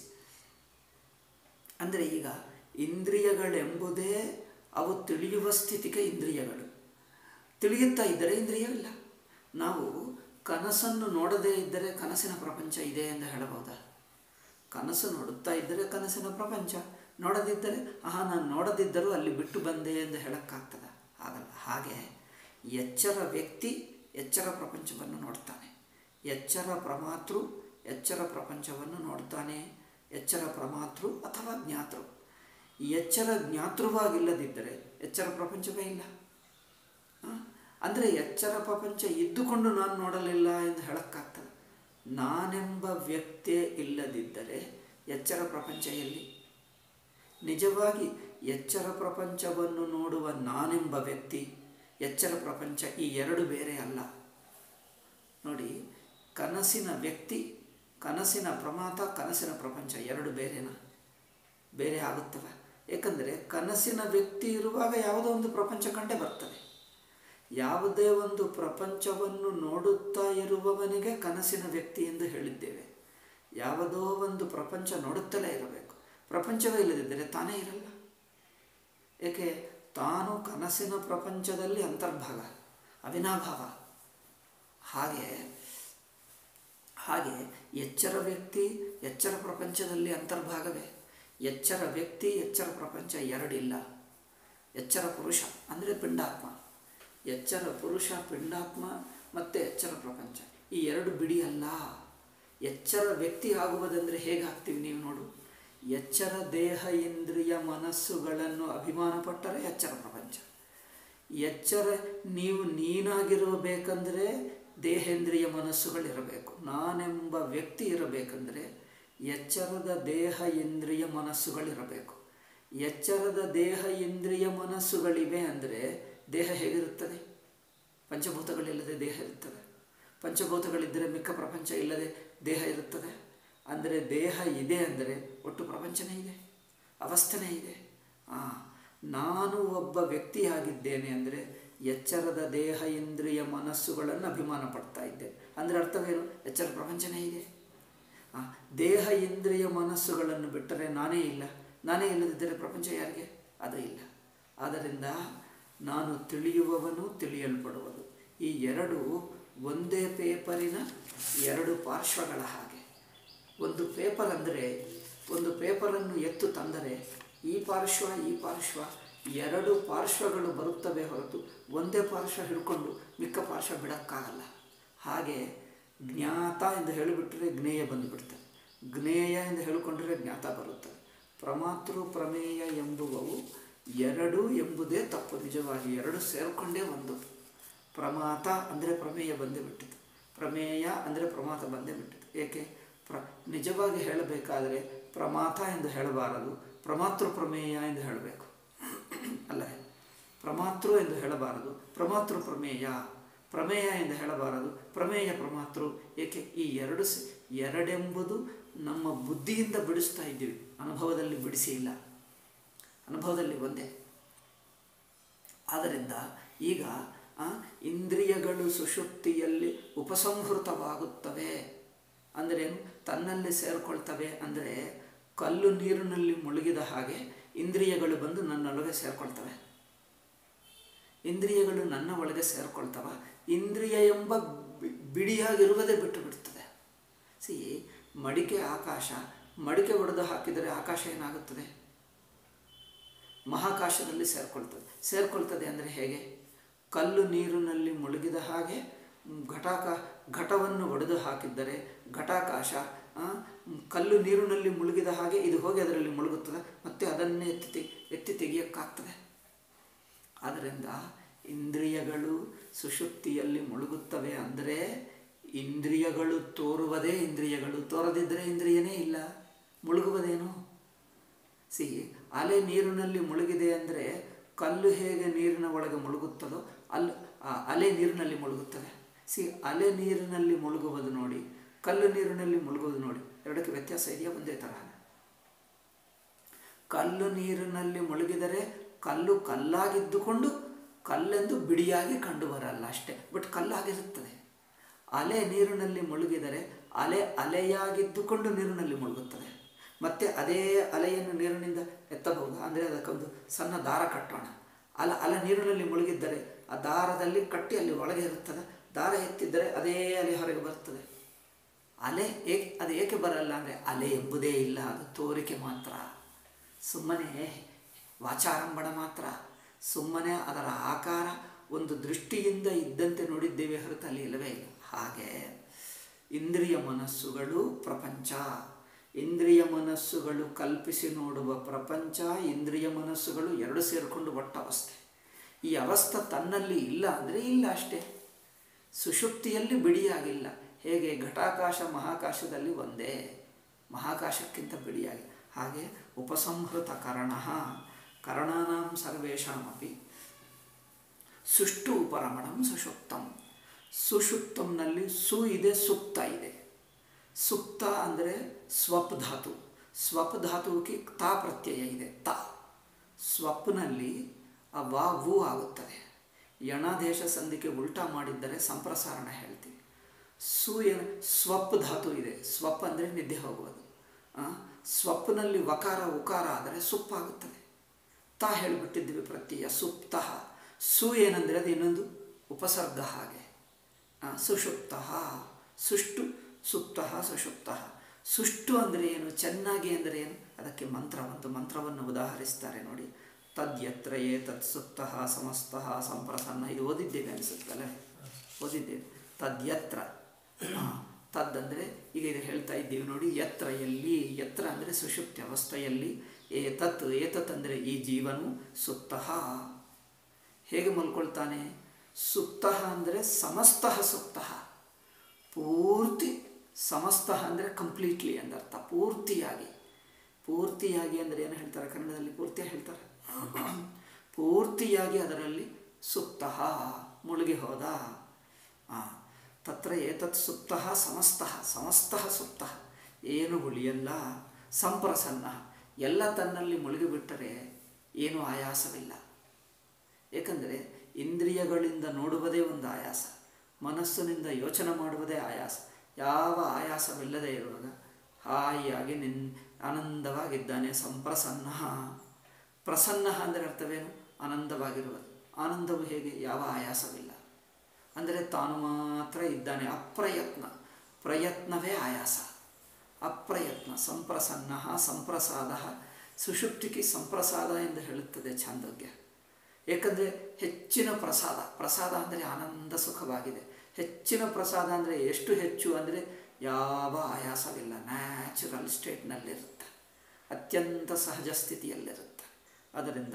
ಅಂದರೆ ಈಗ ಇಂದ್ರಿಯಗಳೆಂಬುದೇ ಅವು ತಿಳಿಯುವ ಸ್ಥಿತಿಗೆ ಇಂದ್ರಿಯಗಳು ತಿಳಿಯುತ್ತಾ ಇದ್ದರೆ ಇಂದ್ರಿಯವಿಲ್ಲ ನಾವು ಕನಸನ್ನು ನೋಡದೇ ಇದ್ದರೆ ಕನಸಿನ ಪ್ರಪಂಚ ಇದೆ ಎಂದು ಹೇಳಬಹುದಾ ಕನಸು ನೋಡುತ್ತಾ ಇದ್ದರೆ ಕನಸಿನ ಪ್ರಪಂಚ ನೋಡದಿದ್ದರೆ ಆಹಾ ನಾನು ನೋಡದಿದ್ದರೂ ಅಲ್ಲಿ ಬಿಟ್ಟು ಬಂದೆ ಎಂದು ಹೇಳೋಕ್ಕಾಗ್ತದ ಆಗಲ್ಲ ಹಾಗೆ ಎಚ್ಚರ ವ್ಯಕ್ತಿ ಎಚ್ಚರ ಪ್ರಪಂಚವನ್ನು ನೋಡ್ತಾನೆ ಎಚ್ಚರ ಪ್ರಮಾತೃ ಎಚ್ಚರ ಪ್ರಪಂಚವನ್ನು ನೋಡ್ತಾನೆ ಎಚ್ಚರ ಪ್ರಮಾತೃ ಅಥವಾ ಜ್ಞಾತೃ ಎಚ್ಚರ ಜ್ಞಾತೃವಾಗಿಲ್ಲದಿದ್ದರೆ ಎಚ್ಚರ ಪ್ರಪಂಚವೇ ಇಲ್ಲ ಅಂದರೆ ಎಚ್ಚರ ಪ್ರಪಂಚ ಇದ್ದುಕೊಂಡು ನಾನು ನೋಡಲಿಲ್ಲ ಎಂದು ಹೇಳೋಕ್ಕಾಗ್ತದೆ ನಾನೆಂಬ ವ್ಯಕ್ತಿಯೇ ಇಲ್ಲದಿದ್ದರೆ ಎಚ್ಚರ ಪ್ರಪಂಚ ಎಲ್ಲಿ ನಿಜವಾಗಿ ಎಚ್ಚರ ಪ್ರಪಂಚವನ್ನು ನೋಡುವ ನಾನೆಂಬ ವ್ಯಕ್ತಿ ಎಚ್ಚರ ಪ್ರಪಂಚ ಈ ಎರಡು ಬೇರೆ ಅಲ್ಲ ನೋಡಿ ಕನಸಿನ ವ್ಯಕ್ತಿ ಕನಸಿನ ಪ್ರಮಾತ ಕನಸಿನ ಪ್ರಪಂಚ ಎರಡು ಬೇರೆನಾ ಬೇರೆ ಆಗುತ್ತವೆ ಏಕೆಂದರೆ ಕನಸಿನ ವ್ಯಕ್ತಿ ಇರುವಾಗ ಯಾವುದೋ ಒಂದು ಪ್ರಪಂಚ ಕಂಡೇ ಬರ್ತದೆ ಯಾವುದೇ ಒಂದು ಪ್ರಪಂಚವನ್ನು ನೋಡುತ್ತಾ ಇರುವವನಿಗೆ ಕನಸಿನ ವ್ಯಕ್ತಿ ಎಂದು ಹೇಳಿದ್ದೇವೆ ಯಾವುದೋ ಒಂದು ಪ್ರಪಂಚ ನೋಡುತ್ತಲೇ ಇರಬೇಕು ಪ್ರಪಂಚವೇ ಇಲ್ಲದಿದ್ದರೆ ತಾನೇ ಇರಲ್ಲ ಏಕೆ ತಾನು ಕನಸಿನ ಪ್ರಪಂಚದಲ್ಲಿ ಅಂತರ್ಭಾಗ ಅವಿನಾಭಾವ ಹಾಗೆ ಹಾಗೆ ಎಚ್ಚರ ವ್ಯಕ್ತಿ ಎಚ್ಚರ ಪ್ರಪಂಚದಲ್ಲಿ ಅಂತರ್ಭಾಗವೇ ಎಚ್ಚರ ವ್ಯಕ್ತಿ ಎಚ್ಚರ ಪ್ರಪಂಚ ಎರಡಿಲ್ಲ ಎಚ್ಚರ ಪುರುಷ ಅಂದರೆ ಪಿಂಡಾತ್ಮ ಎಚ್ಚರ ಪುರುಷ ಪಿಂಡಾತ್ಮ ಮತ್ತು ಎಚ್ಚರ ಪ್ರಪಂಚ ಈ ಎರಡು ಬಿಡಿ ಅಲ್ಲ ಎಚ್ಚರ ವ್ಯಕ್ತಿ ಆಗುವುದೆಂದರೆ ಹೇಗೆ ಆಗ್ತೀವಿ ನೀವು ನೋಡು ಎಚ್ಚರ ದೇಹ ಇಂದ್ರಿಯ ಮನಸ್ಸುಗಳನ್ನು ಅಭಿಮಾನ ಪಟ್ಟರೆ ಎಚ್ಚರ ಪ್ರಪಂಚ ಎಚ್ಚರ ನೀವು ನೀನಾಗಿರಬೇಕಂದ್ರೆ ದೇಹೇಂದ್ರಿಯ ಮನಸ್ಸುಗಳಿರಬೇಕು ನಾನೆಂಬ ವ್ಯಕ್ತಿ ಇರಬೇಕಂದ್ರೆ ಎಚ್ಚರದ ದೇಹ ಇಂದ್ರಿಯ ಮನಸ್ಸುಗಳಿರಬೇಕು ಎಚ್ಚರದ ದೇಹ ಇಂದ್ರಿಯ ಮನಸ್ಸುಗಳಿವೆ ಅಂದರೆ ದೇಹ ಹೇಗಿರುತ್ತದೆ ಪಂಚಭೂತಗಳಿಲ್ಲದೆ ದೇಹ ಇರುತ್ತದೆ ಪಂಚಭೂತಗಳಿದ್ದರೆ ಮಿಕ್ಕ ಪ್ರಪಂಚ ಇಲ್ಲದೆ ದೇಹ ಇರುತ್ತದೆ ಅಂದರೆ ದೇಹ ಇದೆ ಅಂದರೆ ಒಟ್ಟು ಪ್ರಪಂಚನೇ ಇದೆ ಅವಸ್ಥೆನೇ ಇದೆ ನಾನು ಒಬ್ಬ ವ್ಯಕ್ತಿಯಾಗಿದ್ದೇನೆ ಅಂದರೆ ಎಚ್ಚರದ ದೇಹ ಇಂದ್ರಿಯ ಮನಸ್ಸುಗಳನ್ನು ಅಭಿಮಾನ ಪಡ್ತಾ ಇದ್ದೇನೆ ಅಂದರೆ ಅರ್ಥವೇನು ಎಚ್ಚರ ಪ್ರಪಂಚನೇ ಇದೆ ದೇಹ ಇಂದ್ರಿಯ ಮನಸ್ಸುಗಳನ್ನು ಬಿಟ್ಟರೆ ನಾನೇ ಇಲ್ಲ ನಾನೇ ಇಲ್ಲದಿದ್ದರೆ ಪ್ರಪಂಚ ಯಾರಿಗೆ ಅದು ಇಲ್ಲ ಆದ್ದರಿಂದ ನಾನು ತಿಳಿಯುವವನು ತಿಳಿಯಲ್ಪಡುವುದು ಈ ಎರಡು ಒಂದೇ ಪೇಪರಿನ ಎರಡು ಪಾರ್ಶ್ವಗಳ ಹಾಗೆ ಒಂದು ಪೇಪರ್ ಅಂದರೆ ಒಂದು ಪೇಪರನ್ನು ಎತ್ತು ತಂದರೆ ಈ ಪಾರ್ಶ್ವ ಈ ಪಾರ್ಶ್ವ ಎರಡು ಪಾರ್ಶ್ವಗಳು ಬರುತ್ತವೆ ಹೊರತು ಒಂದೇ ಪಾರ್ಶ್ವ ಹಿಡ್ಕೊಂಡು ಮಿಕ್ಕ ಪಾರ್ಶ್ವ ಬಿಡೋಕ್ಕಾಗಲ್ಲ ಹಾಗೆ ಜ್ಞಾತ ಎಂದು ಹೇಳಿಬಿಟ್ರೆ ಜ್ಞೇಯ ಬಂದುಬಿಡ್ತದೆ ಜ್ಞೇಯ ಎಂದು ಹೇಳಿಕೊಂಡ್ರೆ ಜ್ಞಾತ ಬರುತ್ತದೆ ಪ್ರಮಾತೃ ಪ್ರಮೇಯ ಎಂಬುವವು ಎರಡು ಎಂಬುದೇ ತಪ್ಪು ನಿಜವಾಗಿ ಎರಡು ಸೇರಿಕೊಂಡೇ ಒಂದು ಪ್ರಮಾತ ಅಂದರೆ ಪ್ರಮೇಯ ಬಂದೇ ಬಿಟ್ಟಿತು ಪ್ರಮೇಯ ಅಂದರೆ ಪ್ರಮಾತ ಬಂದೇ ಬಿಟ್ಟಿತು ಏಕೆ ಪ್ರ ನಿಜವಾಗಿ ಹೇಳಬೇಕಾದರೆ ಪ್ರಮಾತ ಎಂದು ಹೇಳಬಾರದು ಪ್ರಮಾತೃ ಪ್ರಮೇಯ ಎಂದು ಹೇಳಬೇಕು ಅಲ್ಲ ಪ್ರಮಾತೃ ಎಂದು ಹೇಳಬಾರದು ಪ್ರಮಾತೃ ಪ್ರಮೇಯ ಪ್ರಮೇಯ ಎಂದು ಹೇಳಬಾರದು ಪ್ರಮೇಯ ಪ್ರಮಾತೃ ಏಕೆ ಈ ಎರಡು ಸ ಎರಡೆಂಬುದು ನಮ್ಮ ಬುದ್ಧಿಯಿಂದ ಬಿಡಿಸ್ತಾ ಇದ್ದೀವಿ ಅನುಭವದಲ್ಲಿ ಬಿಡಿಸಿ ಇಲ್ಲ ಅನುಭವದಲ್ಲಿ ಒಂದೇ ಆದ್ದರಿಂದ ಈಗ ಇಂದ್ರಿಯಗಳು ಸುಷುಪ್ತಿಯಲ್ಲಿ ಉಪಸಂಹೃತವಾಗುತ್ತವೆ ಅಂದ್ರೇನು ತನ್ನಲ್ಲಿ ಸೇರಿಕೊಳ್ತವೆ ಅಂದರೆ ಕಲ್ಲು ನೀರಿನಲ್ಲಿ ಮುಳುಗಿದ ಹಾಗೆ ಇಂದ್ರಿಯಗಳು ಬಂದು ನನ್ನೊಳಗೆ ಸೇರಿಕೊಳ್ತವೆ ಇಂದ್ರಿಯಗಳು ನನ್ನ ಒಳಗೆ ಸೇರಿಕೊಳ್ತವ ಇಂದ್ರಿಯ ಎಂಬ ಬಿಡಿಯಾಗಿರುವುದೇ ಬಿಟ್ಟು ಬಿಡ್ತದೆ ಸಿ ಮಡಿಕೆ ಆಕಾಶ ಮಡಿಕೆ ಒಡೆದು ಹಾಕಿದರೆ ಆಕಾಶ ಏನಾಗುತ್ತದೆ ಮಹಾಕಾಶದಲ್ಲಿ ಸೇರಿಕೊಳ್ತದೆ ಸೇರಿಕೊಳ್ತದೆ ಅಂದರೆ ಹೇಗೆ ಕಲ್ಲು ನೀರಿನಲ್ಲಿ ಮುಳುಗಿದ ಹಾಗೆ ಘಟಾಕ ಘಟವನ್ನು ಒಡೆದು ಹಾಕಿದ್ದರೆ ಘಟಾಕಾಶ ಕಲ್ಲು ನೀರಿನಲ್ಲಿ ಮುಳುಗಿದ ಹಾಗೆ ಇದು ಹೋಗಿ ಅದರಲ್ಲಿ ಮುಳುಗುತ್ತದೆ ಮತ್ತೆ ಅದನ್ನೇ ಎತ್ತಿ ಎತ್ತಿ ತೆಗೆಯೋಕ್ಕಾಗ್ತದೆ ಆದ್ದರಿಂದ ಇಂದ್ರಿಯಗಳು ಸುಷುಪ್ತಿಯಲ್ಲಿ ಮುಳುಗುತ್ತವೆ ಅಂದರೆ ಇಂದ್ರಿಯಗಳು ತೋರುವುದೇ ಇಂದ್ರಿಯಗಳು ತೋರದಿದ್ದರೆ ಇಂದ್ರಿಯನೇ ಇಲ್ಲ ಮುಳುಗುವುದೇನು ಸಿ ಅಲೆ ನೀರಿನಲ್ಲಿ ಮುಳುಗಿದೆ ಅಂದರೆ ಕಲ್ಲು ಹೇಗೆ ನೀರಿನ ಒಳಗೆ ಮುಳುಗುತ್ತದೋ ಅಲ್ಲಿ ಅಲೆ ನೀರಿನಲ್ಲಿ ಮುಳುಗುತ್ತದೆ ಸಿ ಅಲೆ ನೀರಿನಲ್ಲಿ ಮುಳುಗುವುದು ನೋಡಿ ಕಲ್ಲು ನೀರಿನಲ್ಲಿ ಮುಳುಗುವುದು ನೋಡಿ ಎರಡಕ್ಕೆ ವ್ಯತ್ಯಾಸ ಇದೆಯಾ ಒಂದೇ ತರಹ ಕಲ್ಲು ನೀರಿನಲ್ಲಿ ಮುಳುಗಿದರೆ ಕಲ್ಲು ಕಲ್ಲಾಗಿದ್ದುಕೊಂಡು ಕಲ್ಲೆಂದು ಬಿಡಿಯಾಗಿ ಕಂಡು ಬರಲ್ಲ ಅಷ್ಟೇ ಬಟ್ ಕಲ್ಲಾಗಿರುತ್ತದೆ ಅಲೆ ನೀರಿನಲ್ಲಿ ಮುಳುಗಿದರೆ ಅಲೆ ಅಲೆಯಾಗಿದ್ದುಕೊಂಡು ನೀರಿನಲ್ಲಿ ಮುಳುಗುತ್ತದೆ ಮತ್ತೆ ಅದೇ ಅಲೆಯನ್ನು ನೀರಿನಿಂದ ಎತ್ತಬಹುದು ಅಂದರೆ ಅದಕ್ಕೊಂದು ಸಣ್ಣ ದಾರ ಕಟ್ಟೋಣ ಅಲ ಅಲೆ ನೀರಿನಲ್ಲಿ ಮುಳುಗಿದ್ದರೆ ಆ ದಾರದಲ್ಲಿ ಕಟ್ಟಿ ಅಲ್ಲಿ ಒಳಗೆ ಇರುತ್ತದೆ ದಾರ ಎತ್ತಿದ್ದರೆ ಅದೇ ಅಲೆ ಹೊರಗೆ ಬರ್ತದೆ ಅಲೆ ಏಕೆ ಅದು ಏಕೆ ಬರಲ್ಲ ಅಂದರೆ ಅಲೆ ಎಂಬುದೇ ಇಲ್ಲ ಅದು ತೋರಿಕೆ ಮಾತ್ರ ಸುಮ್ಮನೆ ವಾಚಾರಂಭಣ ಮಾತ್ರ ಸುಮ್ಮನೆ ಅದರ ಆಕಾರ ಒಂದು ದೃಷ್ಟಿಯಿಂದ ಇದ್ದಂತೆ ನೋಡಿದ್ದೇವೆ ಹೊರತು ಅಲ್ಲಿ ಇಲ್ಲವೇ ಇಲ್ಲ ಹಾಗೆ ಇಂದ್ರಿಯ ಮನಸ್ಸುಗಳು ಪ್ರಪಂಚ ಇಂದ್ರಿಯ ಮನಸ್ಸುಗಳು ಕಲ್ಪಿಸಿ ನೋಡುವ ಪ್ರಪಂಚ ಇಂದ್ರಿಯ ಮನಸ್ಸುಗಳು ಎರಡು ಸೇರಿಕೊಂಡು ಒಟ್ಟ ಅವಸ್ಥೆ ಈ ಅವಸ್ಥೆ ತನ್ನಲ್ಲಿ ಇಲ್ಲ ಅಂದರೆ ಇಲ್ಲ ಅಷ್ಟೇ ಸುಷುಪ್ತಿಯಲ್ಲಿ ಬಿಡಿಯಾಗಿಲ್ಲ ಹೇಗೆ ಘಟಾಕಾಶ ಮಹಾಕಾಶದಲ್ಲಿ ಒಂದೇ ಮಹಾಕಾಶಕ್ಕಿಂತ ಬಿಡಿಯಾಗಿ ಹಾಗೆ ಉಪಸಂಹೃತ ಕರಣ ಕರಣಾನಾಂ ಸರ್ವೇಷಾಮಪಿ ಸುಷ್ಟು ಉಪರಮಣಂ ಸುಷುಪ್ತಂ ಸುಷುಪ್ತಂನಲ್ಲಿ ಸು ಇದೆ ಸುಪ್ತ ಇದೆ ಸುಪ್ತ ಅಂದರೆ ಸ್ವಪ್ ಧಾತು ಸ್ವಪ್ ಧಾತುವಿಗೆ ತಾ ಪ್ರತ್ಯಯ ಇದೆ ತ ಸ್ವಪ್ನಲ್ಲಿ ಆ ವಾ ವು ಆಗುತ್ತದೆ ಯಣಾದೇಶ ಸಂಧಿಗೆ ಉಲ್ಟಾ ಮಾಡಿದ್ದರೆ ಸಂಪ್ರಸಾರಣ ಹೇಳ್ತೀವಿ ಸು ಏನು ಸ್ವಪ್ ಧಾತು ಇದೆ ಸ್ವಪ್ ಅಂದರೆ ನಿದ್ದೆ ಹೋಗುವುದು ಆ, ಸ್ವಪ್ನಲ್ಲಿ ವಕಾರ ಉಕಾರ ಆದರೆ ಸುಪ್ಪಾಗುತ್ತದೆ ತಾ ಹೇಳಿಬಿಟ್ಟಿದ್ದೀವಿ ಪ್ರತ್ಯಯ ಸುಪ್ತ ಸು ಏನಂದರೆ ಅದು ಇನ್ನೊಂದು ಉಪಸರ್ಗ ಹಾಗೆ ಆ, ಸುಷುಪ್ತ ಸುಷ್ಟು ಸುಪ್ತ ಸುಷುಪ್ತ ಸುಷ್ಟು ಅಂದರೆ ಏನು ಚೆನ್ನಾಗಿ ಅಂದರೆ ಏನು ಅದಕ್ಕೆ ಮಂತ್ರ ಒಂದು ಮಂತ್ರವನ್ನು ಉದಾಹರಿಸ್ತಾರೆ ನೋಡಿ ತದ್ಯತ್ರ ಏ ತತ್ ಸುಪ್ತ ಸಮಸ್ತ ಸಂಪ್ರಸನ್ನ ಇದು ಓದಿದ್ದೇವೆ ಅನಿಸುತ್ತಲ್ಲ ಓದಿದ್ದೇವೆ ತದ್ಯತ್ರ ಆ, ತದ್ ಅಂದರೆ ಈಗ ಇದು ಹೇಳ್ತಾ ಇದ್ದೀವಿ ನೋಡಿ ಯತ್ರ ಎಲ್ಲಿ ಯತ್ರ ಅಂದರೆ ಸುಷುಪ್ತಿ ಅವಸ್ಥೆಯಲ್ಲಿ ಏತತ್ ಏತತ್ ಅಂದರೆ ಈ ಜೀವನು ಸುಪ್ತಃ ಹೇಗೆ ಮಲ್ಕೊಳ್ತಾನೆ ಸುಪ್ತಃ ಅಂದರೆ ಸಮಸ್ತಃ ಸುಪ್ತಃ ಪೂರ್ತಿ ಸಮಸ್ತಃ ಅಂದರೆ ಕಂಪ್ಲೀಟ್ಲಿ ಎಂದರ್ಥ ಪೂರ್ತಿಯಾಗಿ ಪೂರ್ತಿಯಾಗಿ ಅಂದರೆ ಏನು ಹೇಳ್ತಾರೆ ಕನ್ನಡದಲ್ಲಿ ಪೂರ್ತಿ ಹೇಳ್ತಾರೆ ಪೂರ್ತಿಯಾಗಿ ಅದರಲ್ಲಿ ಸುಪ್ತಃ ಮುಳುಗಿ ಹೋದ ಆ, ತತ್ರ ಏತತ್ ಸುಪ್ತಃ ಸಮಸ್ತಃ ಸಮಸ್ತಃ ಸುಪ್ತಃ ಏನು ಉಳಿಯಲ್ಲ ಸಂಪ್ರಸನ್ನ ಎಲ್ಲ ತನ್ನಲ್ಲಿ ಮುಳುಗಿಬಿಟ್ಟರೆ ಏನೂ ಆಯಾಸವಿಲ್ಲ ಏಕೆಂದರೆ ಇಂದ್ರಿಯಗಳಿಂದ ನೋಡುವುದೇ ಒಂದು ಆಯಾಸ ಮನಸ್ಸಿನಿಂದ ಯೋಚನೆ ಮಾಡುವುದೇ ಆಯಾಸ ಯಾವ ಆಯಾಸವಿಲ್ಲದೆ ಇರುವಾಗ ಹಾಯಿಯಾಗಿ ನಿನ್ ಆನಂದವಾಗಿದ್ದಾನೆ ಸಂಪ್ರಸನ್ನ ಪ್ರಸನ್ನ ಅಂದರೆ ಅರ್ಥವೇನು ಆನಂದವಾಗಿರುವುದು ಆನಂದವು ಹೇಗೆ ಯಾವ ಆಯಾಸವಿಲ್ಲ ಅಂದರೆ ತಾನು ಮಾತ್ರ ಇದ್ದಾನೆ ಅಪ್ರಯತ್ನ ಪ್ರಯತ್ನವೇ ಆಯಾಸ ಅಪ್ರಯತ್ನ ಸಂಪ್ರಸನ್ನ ಸಂಪ್ರಸಾದ ಸುಷುಪ್ತಿಗೆ ಸಂಪ್ರಸಾದ ಎಂದು ಹೇಳುತ್ತದೆ ಛಾಂದೋಗ್ಯ ಏಕೆಂದರೆ ಹೆಚ್ಚಿನ ಪ್ರಸಾದ ಪ್ರಸಾದ ಅಂದರೆ ಆನಂದ ಸುಖವಾಗಿದೆ ಹೆಚ್ಚಿನ ಪ್ರಸಾದ ಅಂದರೆ ಎಷ್ಟು ಹೆಚ್ಚು ಅಂದರೆ ಯಾವ ಆಯಾಸವಿಲ್ಲ ನ್ಯಾಚುರಲ್ ಸ್ಟೇಟ್ನಲ್ಲಿರುತ್ತೆ ಅತ್ಯಂತ ಸಹಜ ಸ್ಥಿತಿಯಲ್ಲಿರುತ್ತೆ ಅದರಿಂದ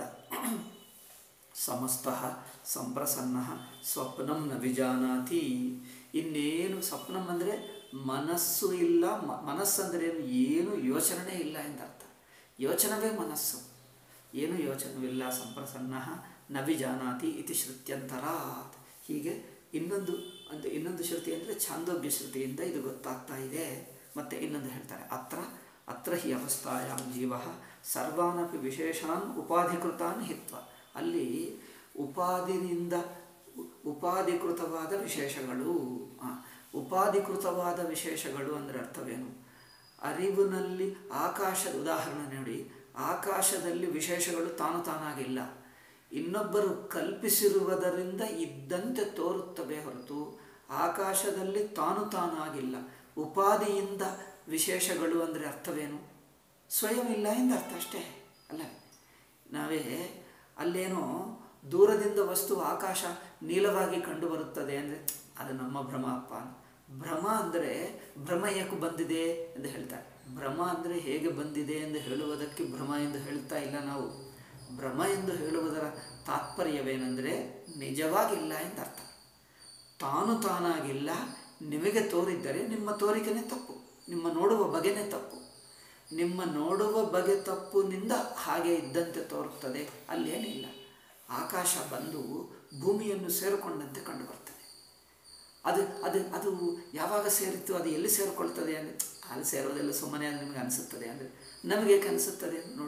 ಸಮಸ್ತ ಸಂಪ್ರಸನ್ನ ಸ್ವಪ್ನಂ ನ ವಿಜಾನಾತಿ ಇನ್ನೇನು ಸ್ವಪ್ನಂ ಅಂದರೆ ಮನಸ್ಸು ಇಲ್ಲ ಮ ಮನಸ್ಸಂದರೆ ಏನು ಏನು ಯೋಚನೆ ಇಲ್ಲ ಎಂದರ್ಥ ಯೋಚನವೇ ಮನಸ್ಸು ಏನು ಯೋಚನವಿಲ್ಲ ಸಂಪ್ರಸನ್ನ ನ ವಿಜಾನಾತಿ ಇತಿ ಶ್ರುತ್ಯಂತರಾತ್ ಹೀಗೆ ಇನ್ನೊಂದು ಒಂದು ಇನ್ನೊಂದು ಶ್ರುತಿ ಅಂದರೆ ಛಾಂದೋಗ್ಯ ಶ್ರುತಿಯಿಂದ ಇದು ಗೊತ್ತಾಗ್ತಾ ಇದೆ ಮತ್ತು ಇನ್ನೊಂದು ಹೇಳ್ತಾರೆ ಅತ್ರ ಅತ್ರ ಹಿ ಅವಸ್ಥಾಯಾಂ ಜೀವ ಸರ್ವಾನಪಿ ವಿಶೇಷಾನ್ ಉಪಾಧಿಕೃತಾನ್ ಹಿತ್ವ ಅಲ್ಲಿ ಉಪಾದಿನಿಂದ ಉ- ಉಪಾಧಿಕೃತವಾದ ವಿಶೇಷಗಳು ಆ, ಉಪಾಧಿಕೃತವಾದ ವಿಶೇಷಗಳು ಅಂದರೆ ಅರ್ಥವೇನು ಅರಿವಿನಲ್ಲಿ ಆಕಾಶದ ಉದಾಹರಣೆ ನೋಡಿ ಆಕಾಶದಲ್ಲಿ ವಿಶೇಷಗಳು ತಾನು ತಾನಾಗಿಲ್ಲ ಇನ್ನೊಬ್ಬರು ಕಲ್ಪಿಸಿರುವುದರಿಂದ ಇದ್ದಂತೆ ತೋರುತ್ತವೆ ಹೊರತು ಆಕಾಶದಲ್ಲಿ ತಾನು ತಾನಾಗಿಲ್ಲ ಉಪಾದಿಯಿಂದ ವಿಶೇಷಗಳು ಅಂದರೆ ಅರ್ಥವೇನು ಸ್ವಯಂ ಇಲ್ಲ ಎಂದರ್ಥ ಅಷ್ಟೇ ಅಲ್ಲ ನಾವೇ ಅಲ್ಲೇನೋ ದೂರದಿಂದ ವಸ್ತು ಆಕಾಶ ನೀಲವಾಗಿ ಕಂಡು ಬರುತ್ತದೆ ಅಂದರೆ ಅದು ನಮ್ಮ ಭ್ರಮ ಅಪ್ಪ ಭ್ರಮ ಅಂದರೆ ಭ್ರಮ ಏಕೆ ಬಂದಿದೆ ಎಂದು ಹೇಳ್ತಾರೆ ಭ್ರಮ ಅಂದರೆ ಹೇಗೆ ಬಂದಿದೆ ಎಂದು ಹೇಳುವುದಕ್ಕೆ ಭ್ರಮ ಎಂದು ಹೇಳ್ತಾ ಇಲ್ಲ ನಾವು ಭ್ರಮ ಎಂದು ಹೇಳುವುದರ ತಾತ್ಪರ್ಯವೇನೆಂದರೆ ನಿಜವಾಗಿಲ್ಲ ಎಂದರ್ಥ ತಾನು ತಾನಾಗಿಲ್ಲ ನಿಮಗೆ ತೋರಿದ್ದರೆ ನಿಮ್ಮ ತೋರಿಕೆನೇ ತಪ್ಪು ನಿಮ್ಮ ನೋಡುವ ಬಗೆನೇ ತಪ್ಪು ನಿಮ್ಮ ನೋಡುವ ಬಗೆ ತಪ್ಪುನಿಂದ ಹಾಗೆ ಇದ್ದಂತೆ ತೋರುತ್ತದೆ ಅಲ್ಲೇನಿಲ್ಲ ಆಕಾಶ ಬಂದು ಭೂಮಿಯನ್ನು ಸೇರಿಕೊಂಡಂತೆ ಕಂಡು ಬರ್ತದೆ ಅದು ಅದು ಅದು ಯಾವಾಗ ಸೇರಿತ್ತು ಅದು ಎಲ್ಲಿ ಸೇರಿಕೊಳ್ತದೆ ಅಂದರೆ ಅಲ್ಲಿ ಸೇರೋದೆಲ್ಲ ಸುಮ್ಮನೆ ಅದು ನಿಮಗೆ ಅನಿಸುತ್ತದೆ ಅಂದರೆ ನಮಗೆ ಏಕೆ ಅನಿಸುತ್ತದೆ ನೋಡಿ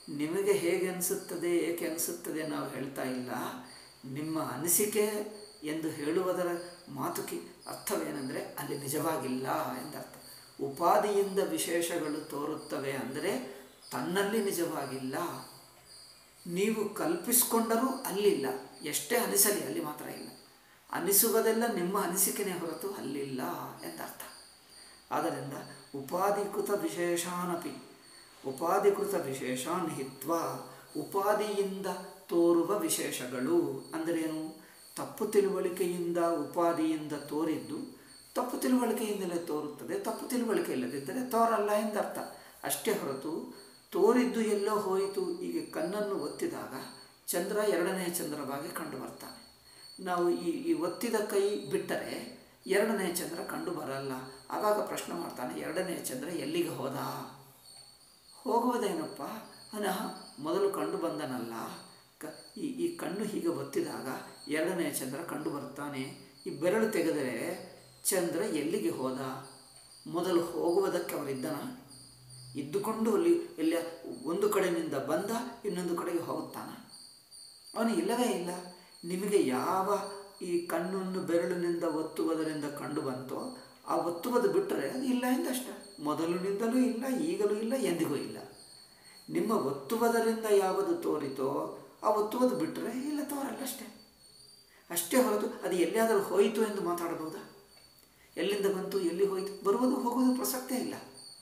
ನಿಮಗೆ ಹೇಗೆ ಅನಿಸುತ್ತದೆ ಏಕೆ ಅನಿಸುತ್ತದೆ ನಾವು ಹೇಳ್ತಾ ಇಲ್ಲ ನಿಮ್ಮ ಅನಿಸಿಕೆ ಎಂದು ಹೇಳುವುದರ ಮಾತುಕಿ ಅರ್ಥವೇನೆಂದರೆ ಅಲ್ಲಿ ನಿಜವಾಗಿಲ್ಲ ಎಂದರ್ಥ ಉಪಾದಿಯಿಂದ ವಿಶೇಷಗಳು ತೋರುತ್ತವೆ ಅಂದರೆ ತನ್ನಲ್ಲಿ ನಿಜವಾಗಿಲ್ಲ ನೀವು ಕಲ್ಪಿಸಿಕೊಂಡರೂ ಅಲ್ಲಿಲ್ಲ ಎಷ್ಟೇ ಅನಿಸಲಿ ಅಲ್ಲಿ ಮಾತ್ರ ಇಲ್ಲ ಅನಿಸುವುದೆಲ್ಲ ನಿಮ್ಮ ಅನಿಸಿಕೆನೇ ಹೊರತು ಅಲ್ಲಿಲ್ಲ ಎಂದರ್ಥ ಆದ್ದರಿಂದ ಉಪಾಧಿಕೃತ ವಿಶೇಷಾನಪಿ ಉಪಾಧಿಕೃತ ವಿಶೇಷಾನ್ ಹಿತ್ವ ಉಪಾದಿಯಿಂದ ತೋರುವ ವಿಶೇಷಗಳು ಅಂದರೇನು ತಪ್ಪು ತಿಳುವಳಿಕೆಯಿಂದ ಉಪಾದಿಯಿಂದ ತೋರಿದ್ದು ತಪ್ಪು ತಿಳುವಳಿಕೆಯಿಂದಲೇ ತೋರುತ್ತದೆ ತಪ್ಪು ತಿಳುವಳಿಕೆ ಇಲ್ಲದಿದ್ದರೆ ತೋರಲ್ಲ ಎಂದರ್ಥ ಅಷ್ಟೇ ಹೊರತು ತೋರಿದ್ದು ಎಲ್ಲೋ ಹೋಯಿತು ಈಗ ಕಣ್ಣನ್ನು ಒತ್ತಿದಾಗ ಚಂದ್ರ ಎರಡನೇ ಚಂದ್ರವಾಗಿ ಕಂಡು ಬರ್ತಾನೆ ನಾವು ಈ ಈ ಒತ್ತಿದ ಕೈ ಬಿಟ್ಟರೆ ಎರಡನೇ ಚಂದ್ರ ಕಂಡು ಬರಲ್ಲ ಆವಾಗ ಪ್ರಶ್ನೆ ಮಾಡ್ತಾನೆ ಎರಡನೇ ಚಂದ್ರ ಎಲ್ಲಿಗೆ ಹೋದ ಹೋಗುವುದೇನಪ್ಪ ಪುನಃ ಮೊದಲು ಕಂಡು ಬಂದನಲ್ಲ ಕ ಈ ಈ ಕಣ್ಣು ಹೀಗೆ ಒತ್ತಿದಾಗ ಎರಡನೇ ಚಂದ್ರ ಕಂಡು ಬರ್ತಾನೆ ಈ ಬೆರಳು ತೆಗೆದರೆ ಚಂದ್ರ ಎಲ್ಲಿಗೆ ಹೋದ ಮೊದಲು ಹೋಗುವುದಕ್ಕೆ ಅವರಿದ್ದನ ಇದ್ದುಕೊಂಡು ಅಲ್ಲಿ ಎಲ್ಲ ಒಂದು ಕಡೆಯಿಂದ ಬಂದ ಇನ್ನೊಂದು ಕಡೆಗೆ ಹೋಗುತ್ತಾನ ಅವನು ಇಲ್ಲವೇ ಇಲ್ಲ ನಿಮಗೆ ಯಾವ ಈ ಕಣ್ಣನ್ನು ಬೆರಳಿನಿಂದ ಒತ್ತುವುದರಿಂದ ಕಂಡು ಬಂತೋ ಆ ಒತ್ತುವುದು ಬಿಟ್ಟರೆ ಅದು ಇಲ್ಲ ಎಂದಷ್ಟೆ ಮೊದಲಿನಿಂದಲೂ ಇಲ್ಲ ಈಗಲೂ ಇಲ್ಲ ಎಂದಿಗೂ ಇಲ್ಲ ನಿಮ್ಮ ಒತ್ತುವುದರಿಂದ ಯಾವುದು ತೋರಿತೋ ಆ ಒತ್ತುವುದು ಬಿಟ್ಟರೆ ಇಲ್ಲ ತೋರಲ್ಲ ಅಷ್ಟೇ ಅಷ್ಟೇ ಹೊರತು ಅದು ಎಲ್ಲಿಯಾದರೂ ಹೋಯಿತು ಎಂದು ಮಾತಾಡಬಹುದಾ ಎಲ್ಲಿಂದ ಬಂತು ಎಲ್ಲಿ ಹೋಯಿತು ಬರುವುದು ಹೋಗುವುದು ಪ್ರಸಕ್ತೇ ಇಲ್ಲ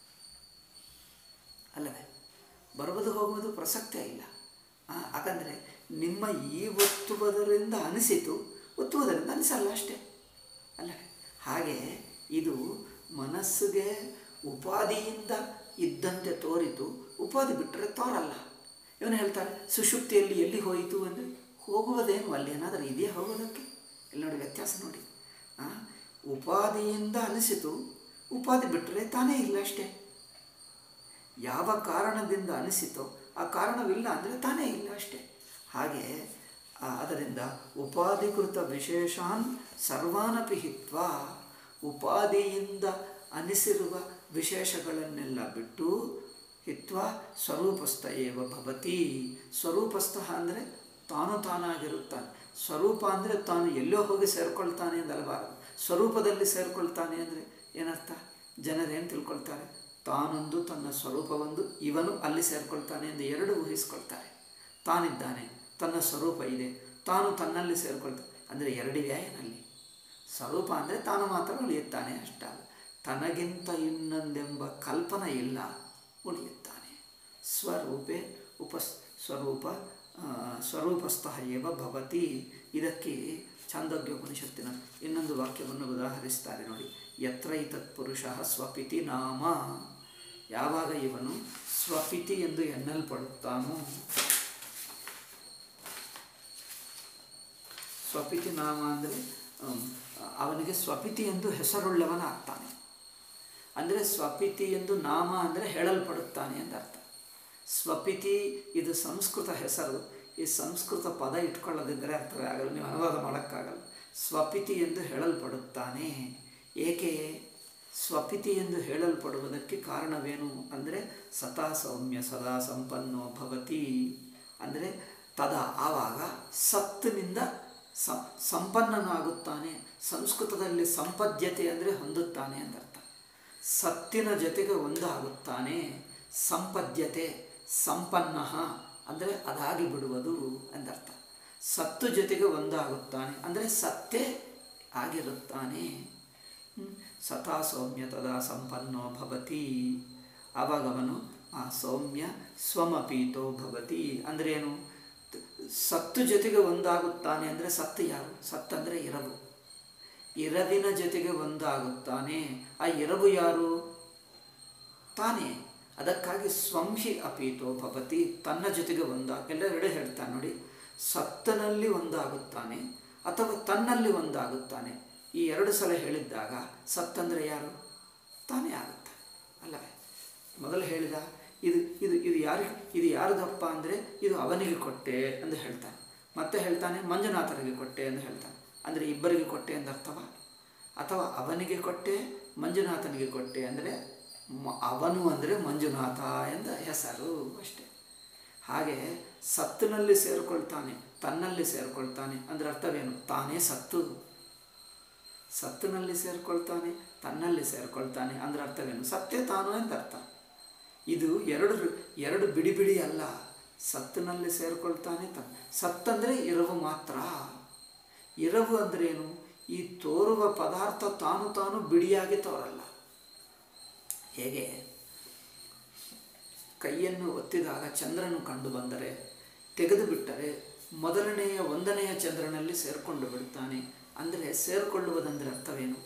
ಅಲ್ಲವೇ ಬರುವುದು ಹೋಗುವುದು ಪ್ರಸಕ್ತೇ ಇಲ್ಲ ಯಾಕಂದರೆ ನಿಮ್ಮ ಈ ಒತ್ತುವುದರಿಂದ ಅನಿಸಿತು ಒತ್ತುವುದರಿಂದ ಅನಿಸಲ್ಲ ಅಷ್ಟೇ ಅಲ್ಲವೇ ಹಾಗೆ ಇದು ಮನಸ್ಸಿಗೆ ಉಪಾದಿಯಿಂದ ಇದ್ದಂತೆ ತೋರಿತು ಉಪಾಧಿ ಬಿಟ್ಟರೆ ತೋರಲ್ಲ ಇವನು ಹೇಳ್ತಾರೆ ಸುಷುಪ್ತಿಯಲ್ಲಿ ಎಲ್ಲಿ ಹೋಯಿತು ಅಂದರೆ ಹೋಗುವುದೇನು ಅಲ್ಲಿ ಏನಾದರೂ ಇದೆಯಾ ಹೋಗೋದಕ್ಕೆ ಇಲ್ಲಿ ನೋಡಿ ವ್ಯತ್ಯಾಸ ನೋಡಿ ಉಪಾದಿಯಿಂದ ಅನಿಸಿತು ಉಪಾಧಿ ಬಿಟ್ಟರೆ ತಾನೇ ಇಲ್ಲ ಅಷ್ಟೇ ಯಾವ ಕಾರಣದಿಂದ ಅನಿಸಿತೋ ಆ ಕಾರಣವಿಲ್ಲ ಅಂದರೆ ತಾನೇ ಇಲ್ಲ ಅಷ್ಟೇ ಹಾಗೆ ಅದರಿಂದ ಉಪಾಧಿಕೃತ ವಿಶೇಷಾನ್ ಸರ್ವಾನಪಿ ಹಿತ್ವ ಉಪಾದಿಯಿಂದ ಅನಿಸಿರುವ ವಿಶೇಷಗಳನ್ನೆಲ್ಲ ಬಿಟ್ಟು ಹಿತ್ವ ಸ್ವರೂಪಸ್ಥ ಏವ ಭವತಿ ಸ್ವರೂಪಸ್ಥ ಅಂದರೆ ತಾನು ತಾನಾಗಿರುತ್ತಾನೆ ಸ್ವರೂಪ ಅಂದರೆ ತಾನು ಎಲ್ಲೋ ಹೋಗಿ ಸೇರಿಕೊಳ್ತಾನೆ ಎಂದಲ್ಬಾರದು ಸ್ವರೂಪದಲ್ಲಿ ಸೇರಿಕೊಳ್ತಾನೆ ಅಂದರೆ ಏನರ್ಥ ಜನರೇನು ತಿಳ್ಕೊಳ್ತಾರೆ ತಾನೊಂದು ತನ್ನ ಸ್ವರೂಪವೊಂದು ಇವನು ಅಲ್ಲಿ ಸೇರಿಕೊಳ್ತಾನೆ ಎಂದು ಎರಡು ಊಹಿಸ್ಕೊಳ್ತಾರೆ ತಾನಿದ್ದಾನೆ ತನ್ನ ಸ್ವರೂಪ ಇದೆ ತಾನು ತನ್ನಲ್ಲಿ ಸೇರಿಕೊಳ್ತಾನೆ ಅಂದರೆ ಎರಡಿವೆ ಏನಲ್ಲಿ ಸ್ವರೂಪ ಅಂದರೆ ತಾನು ಮಾತ್ರ ಉಳಿಯುತ್ತಾನೆ ಅಷ್ಟಲ್ಲ ತನಗಿಂತ ಇನ್ನೊಂದೆಂಬ ಕಲ್ಪನೆ ಇಲ್ಲ ಉಳಿಯುತ್ತಾನೆ ಸ್ವರೂಪೆ ಉಪಸ್ ಸ್ವರೂಪ ಸ್ವರೂಪಸ್ಥ ಏವ ಭವತಿ ಇದಕ್ಕೆ ಛಾಂದೋಗ್ಯೋಪನಿಷತ್ತಿನ ಇನ್ನೊಂದು ವಾಕ್ಯವನ್ನು ಉದಾಹರಿಸ್ತಾರೆ ನೋಡಿ ಯತ್ರ ಇತತ್ ಪುರುಷ ಸ್ವಪಿತಿ ನಾಮ ಯಾವಾಗ ಇವನು ಸ್ವಪಿತಿ ಎಂದು ಎನ್ನಲ್ಪಡುತ್ತಾನೋ ಸ್ವಪಿತಿ ನಾಮ ಅಂದರೆ ಅವನಿಗೆ ಸ್ವಪಿತಿ ಎಂದು ಹೆಸರುಳ್ಳವನಾಗ್ತಾನೆ ಅಂದರೆ ಸ್ವಪಿತಿ ಎಂದು ನಾಮ ಅಂದರೆ ಹೇಳಲ್ಪಡುತ್ತಾನೆ ಅಂತ ಅರ್ಥ ಸ್ವಪಿತಿ ಇದು ಸಂಸ್ಕೃತ ಹೆಸರು ಈ ಸಂಸ್ಕೃತ ಪದ ಇಟ್ಕೊಳ್ಳದಿದ್ದರೆ ಅರ್ಥವೇ ಆಗಲ್ಲ ನೀವು ಅನುವಾದ ಮಾಡೋಕ್ಕಾಗಲ್ಲ ಸ್ವಪಿತಿ ಎಂದು ಹೇಳಲ್ಪಡುತ್ತಾನೆ ಏಕೆ ಸ್ವಪಿತಿ ಎಂದು ಹೇಳಲ್ಪಡುವುದಕ್ಕೆ ಕಾರಣವೇನು ಅಂದರೆ ಸದಾ ಸೌಮ್ಯ ಸದಾ ಸಂಪನ್ನೋ ಭವತಿ ಅಂದರೆ ತದ ಆವಾಗ ಸತ್ತಿನಿಂದ ಸ ಸಂಪನ್ನನಾಗುತ್ತಾನೆ ಸಂಸ್ಕೃತದಲ್ಲಿ ಸಂಪದ್ಯತೆ ಅಂದರೆ ಹೊಂದುತ್ತಾನೆ ಎಂದರ್ಥ ಸತ್ತಿನ ಜೊತೆಗೆ ಒಂದಾಗುತ್ತಾನೆ ಸಂಪದ್ಯತೆ ಸಂಪನ್ನ ಅಂದರೆ ಅದಾಗಿ ಬಿಡುವುದು ಎಂದರ್ಥ ಸತ್ತು ಜೊತೆಗೆ ಒಂದಾಗುತ್ತಾನೆ ಅಂದರೆ ಸತ್ತೇ ಆಗಿರುತ್ತಾನೆ ಸದಾ ಸೌಮ್ಯ ತದಾ ಸಂಪನ್ನೋ ಭವತಿ ಆವಾಗ ಅವನು ಆ ಸೌಮ್ಯ ಸ್ವಮಪೀತೋ ಭವತಿ ಅಂದ್ರೇನು ಸತ್ತು ಜೊತೆಗೆ ಒಂದಾಗುತ್ತಾನೆ ಅಂದರೆ ಸತ್ತು ಯಾರು ಸತ್ತಂದರೆ ಎರವು ಎರವಿನ ಜೊತೆಗೆ ಒಂದಾಗುತ್ತಾನೆ ಆ ಎರವು ಯಾರು ತಾನೇ ಅದಕ್ಕಾಗಿ ಸ್ವಂಹಿ ಅಪೀತೋ ಭವತಿ ತನ್ನ ಜೊತೆಗೆ ಒಂದಾಗ ಎಲ್ಲೆರಡೆ ಹೇಳ್ತಾನೆ ನೋಡಿ ಸತ್ತನಲ್ಲಿ ಒಂದಾಗುತ್ತಾನೆ ಅಥವಾ ತನ್ನಲ್ಲಿ ಒಂದಾಗುತ್ತಾನೆ ಈ ಎರಡು ಸಲ ಹೇಳಿದ್ದಾಗ ಸತ್ತಂದರೆ ಯಾರು ತಾನೇ ಆಗುತ್ತೆ ಅಲ್ಲವೇ ಮೊದಲು ಹೇಳಿದ ಇದು ಇದು ಇದು ಯಾರಿಗೆ ಇದು ಯಾರದಪ್ಪ ಅಂದರೆ ಇದು ಅವನಿಗೆ ಕೊಟ್ಟೆ ಎಂದು ಹೇಳ್ತಾನೆ ಮತ್ತೆ ಹೇಳ್ತಾನೆ ಮಂಜುನಾಥನಿಗೆ ಕೊಟ್ಟೆ ಎಂದು ಹೇಳ್ತಾನೆ ಅಂದರೆ ಇಬ್ಬರಿಗೆ ಕೊಟ್ಟೆ ಎಂದರ್ಥವ ಅಥವಾ ಅವನಿಗೆ ಕೊಟ್ಟೆ ಮಂಜುನಾಥನಿಗೆ ಕೊಟ್ಟೆ ಅಂದರೆ ಮ ಅವನು ಅಂದರೆ ಮಂಜುನಾಥ ಎಂದ ಹೆಸರು ಅಷ್ಟೆ ಹಾಗೆ ಸತ್ತಿನಲ್ಲಿ ಸೇರಿಕೊಳ್ತಾನೆ ತನ್ನಲ್ಲಿ ಸೇರಿಕೊಳ್ತಾನೆ ಅಂದರೆ ಅರ್ಥವೇನು ತಾನೇ ಸತ್ತು ಸತ್ತಿನಲ್ಲಿ ಸೇರಿಕೊಳ್ತಾನೆ ತನ್ನಲ್ಲಿ ಸೇರಿಕೊಳ್ತಾನೆ ಅಂದರೆ ಅರ್ಥವೇನು ಸತ್ತೇ ತಾನು ಎಂದರ್ಥ ಇದು ಎರಡು ಎರಡು ಬಿಡಿ ಬಿಡಿ ಅಲ್ಲ ಸತ್ತಿನಲ್ಲಿ ಸೇರಿಕೊಳ್ತಾನೆ ತನ್ ಸತ್ತಂದರೆ ಇರವು ಮಾತ್ರ ಇರವು ಅಂದ್ರೇನು ಈ ತೋರುವ ಪದಾರ್ಥ ತಾನು ತಾನು ಬಿಡಿಯಾಗಿ ತೋರಲ್ಲ ಹೇಗೆ ಕೈಯನ್ನು ಒತ್ತಿದಾಗ ಚಂದ್ರನು ಕಂಡು ಬಂದರೆ ತೆಗೆದು ಬಿಟ್ಟರೆ ಮೊದಲನೆಯ ಒಂದನೆಯ ಚಂದ್ರನಲ್ಲಿ ಸೇರಿಕೊಂಡು ಬಿಡುತ್ತಾನೆ ಅಂದರೆ ಸೇರಿಕೊಳ್ಳುವುದಂದರೆ ಅರ್ಥವೇನು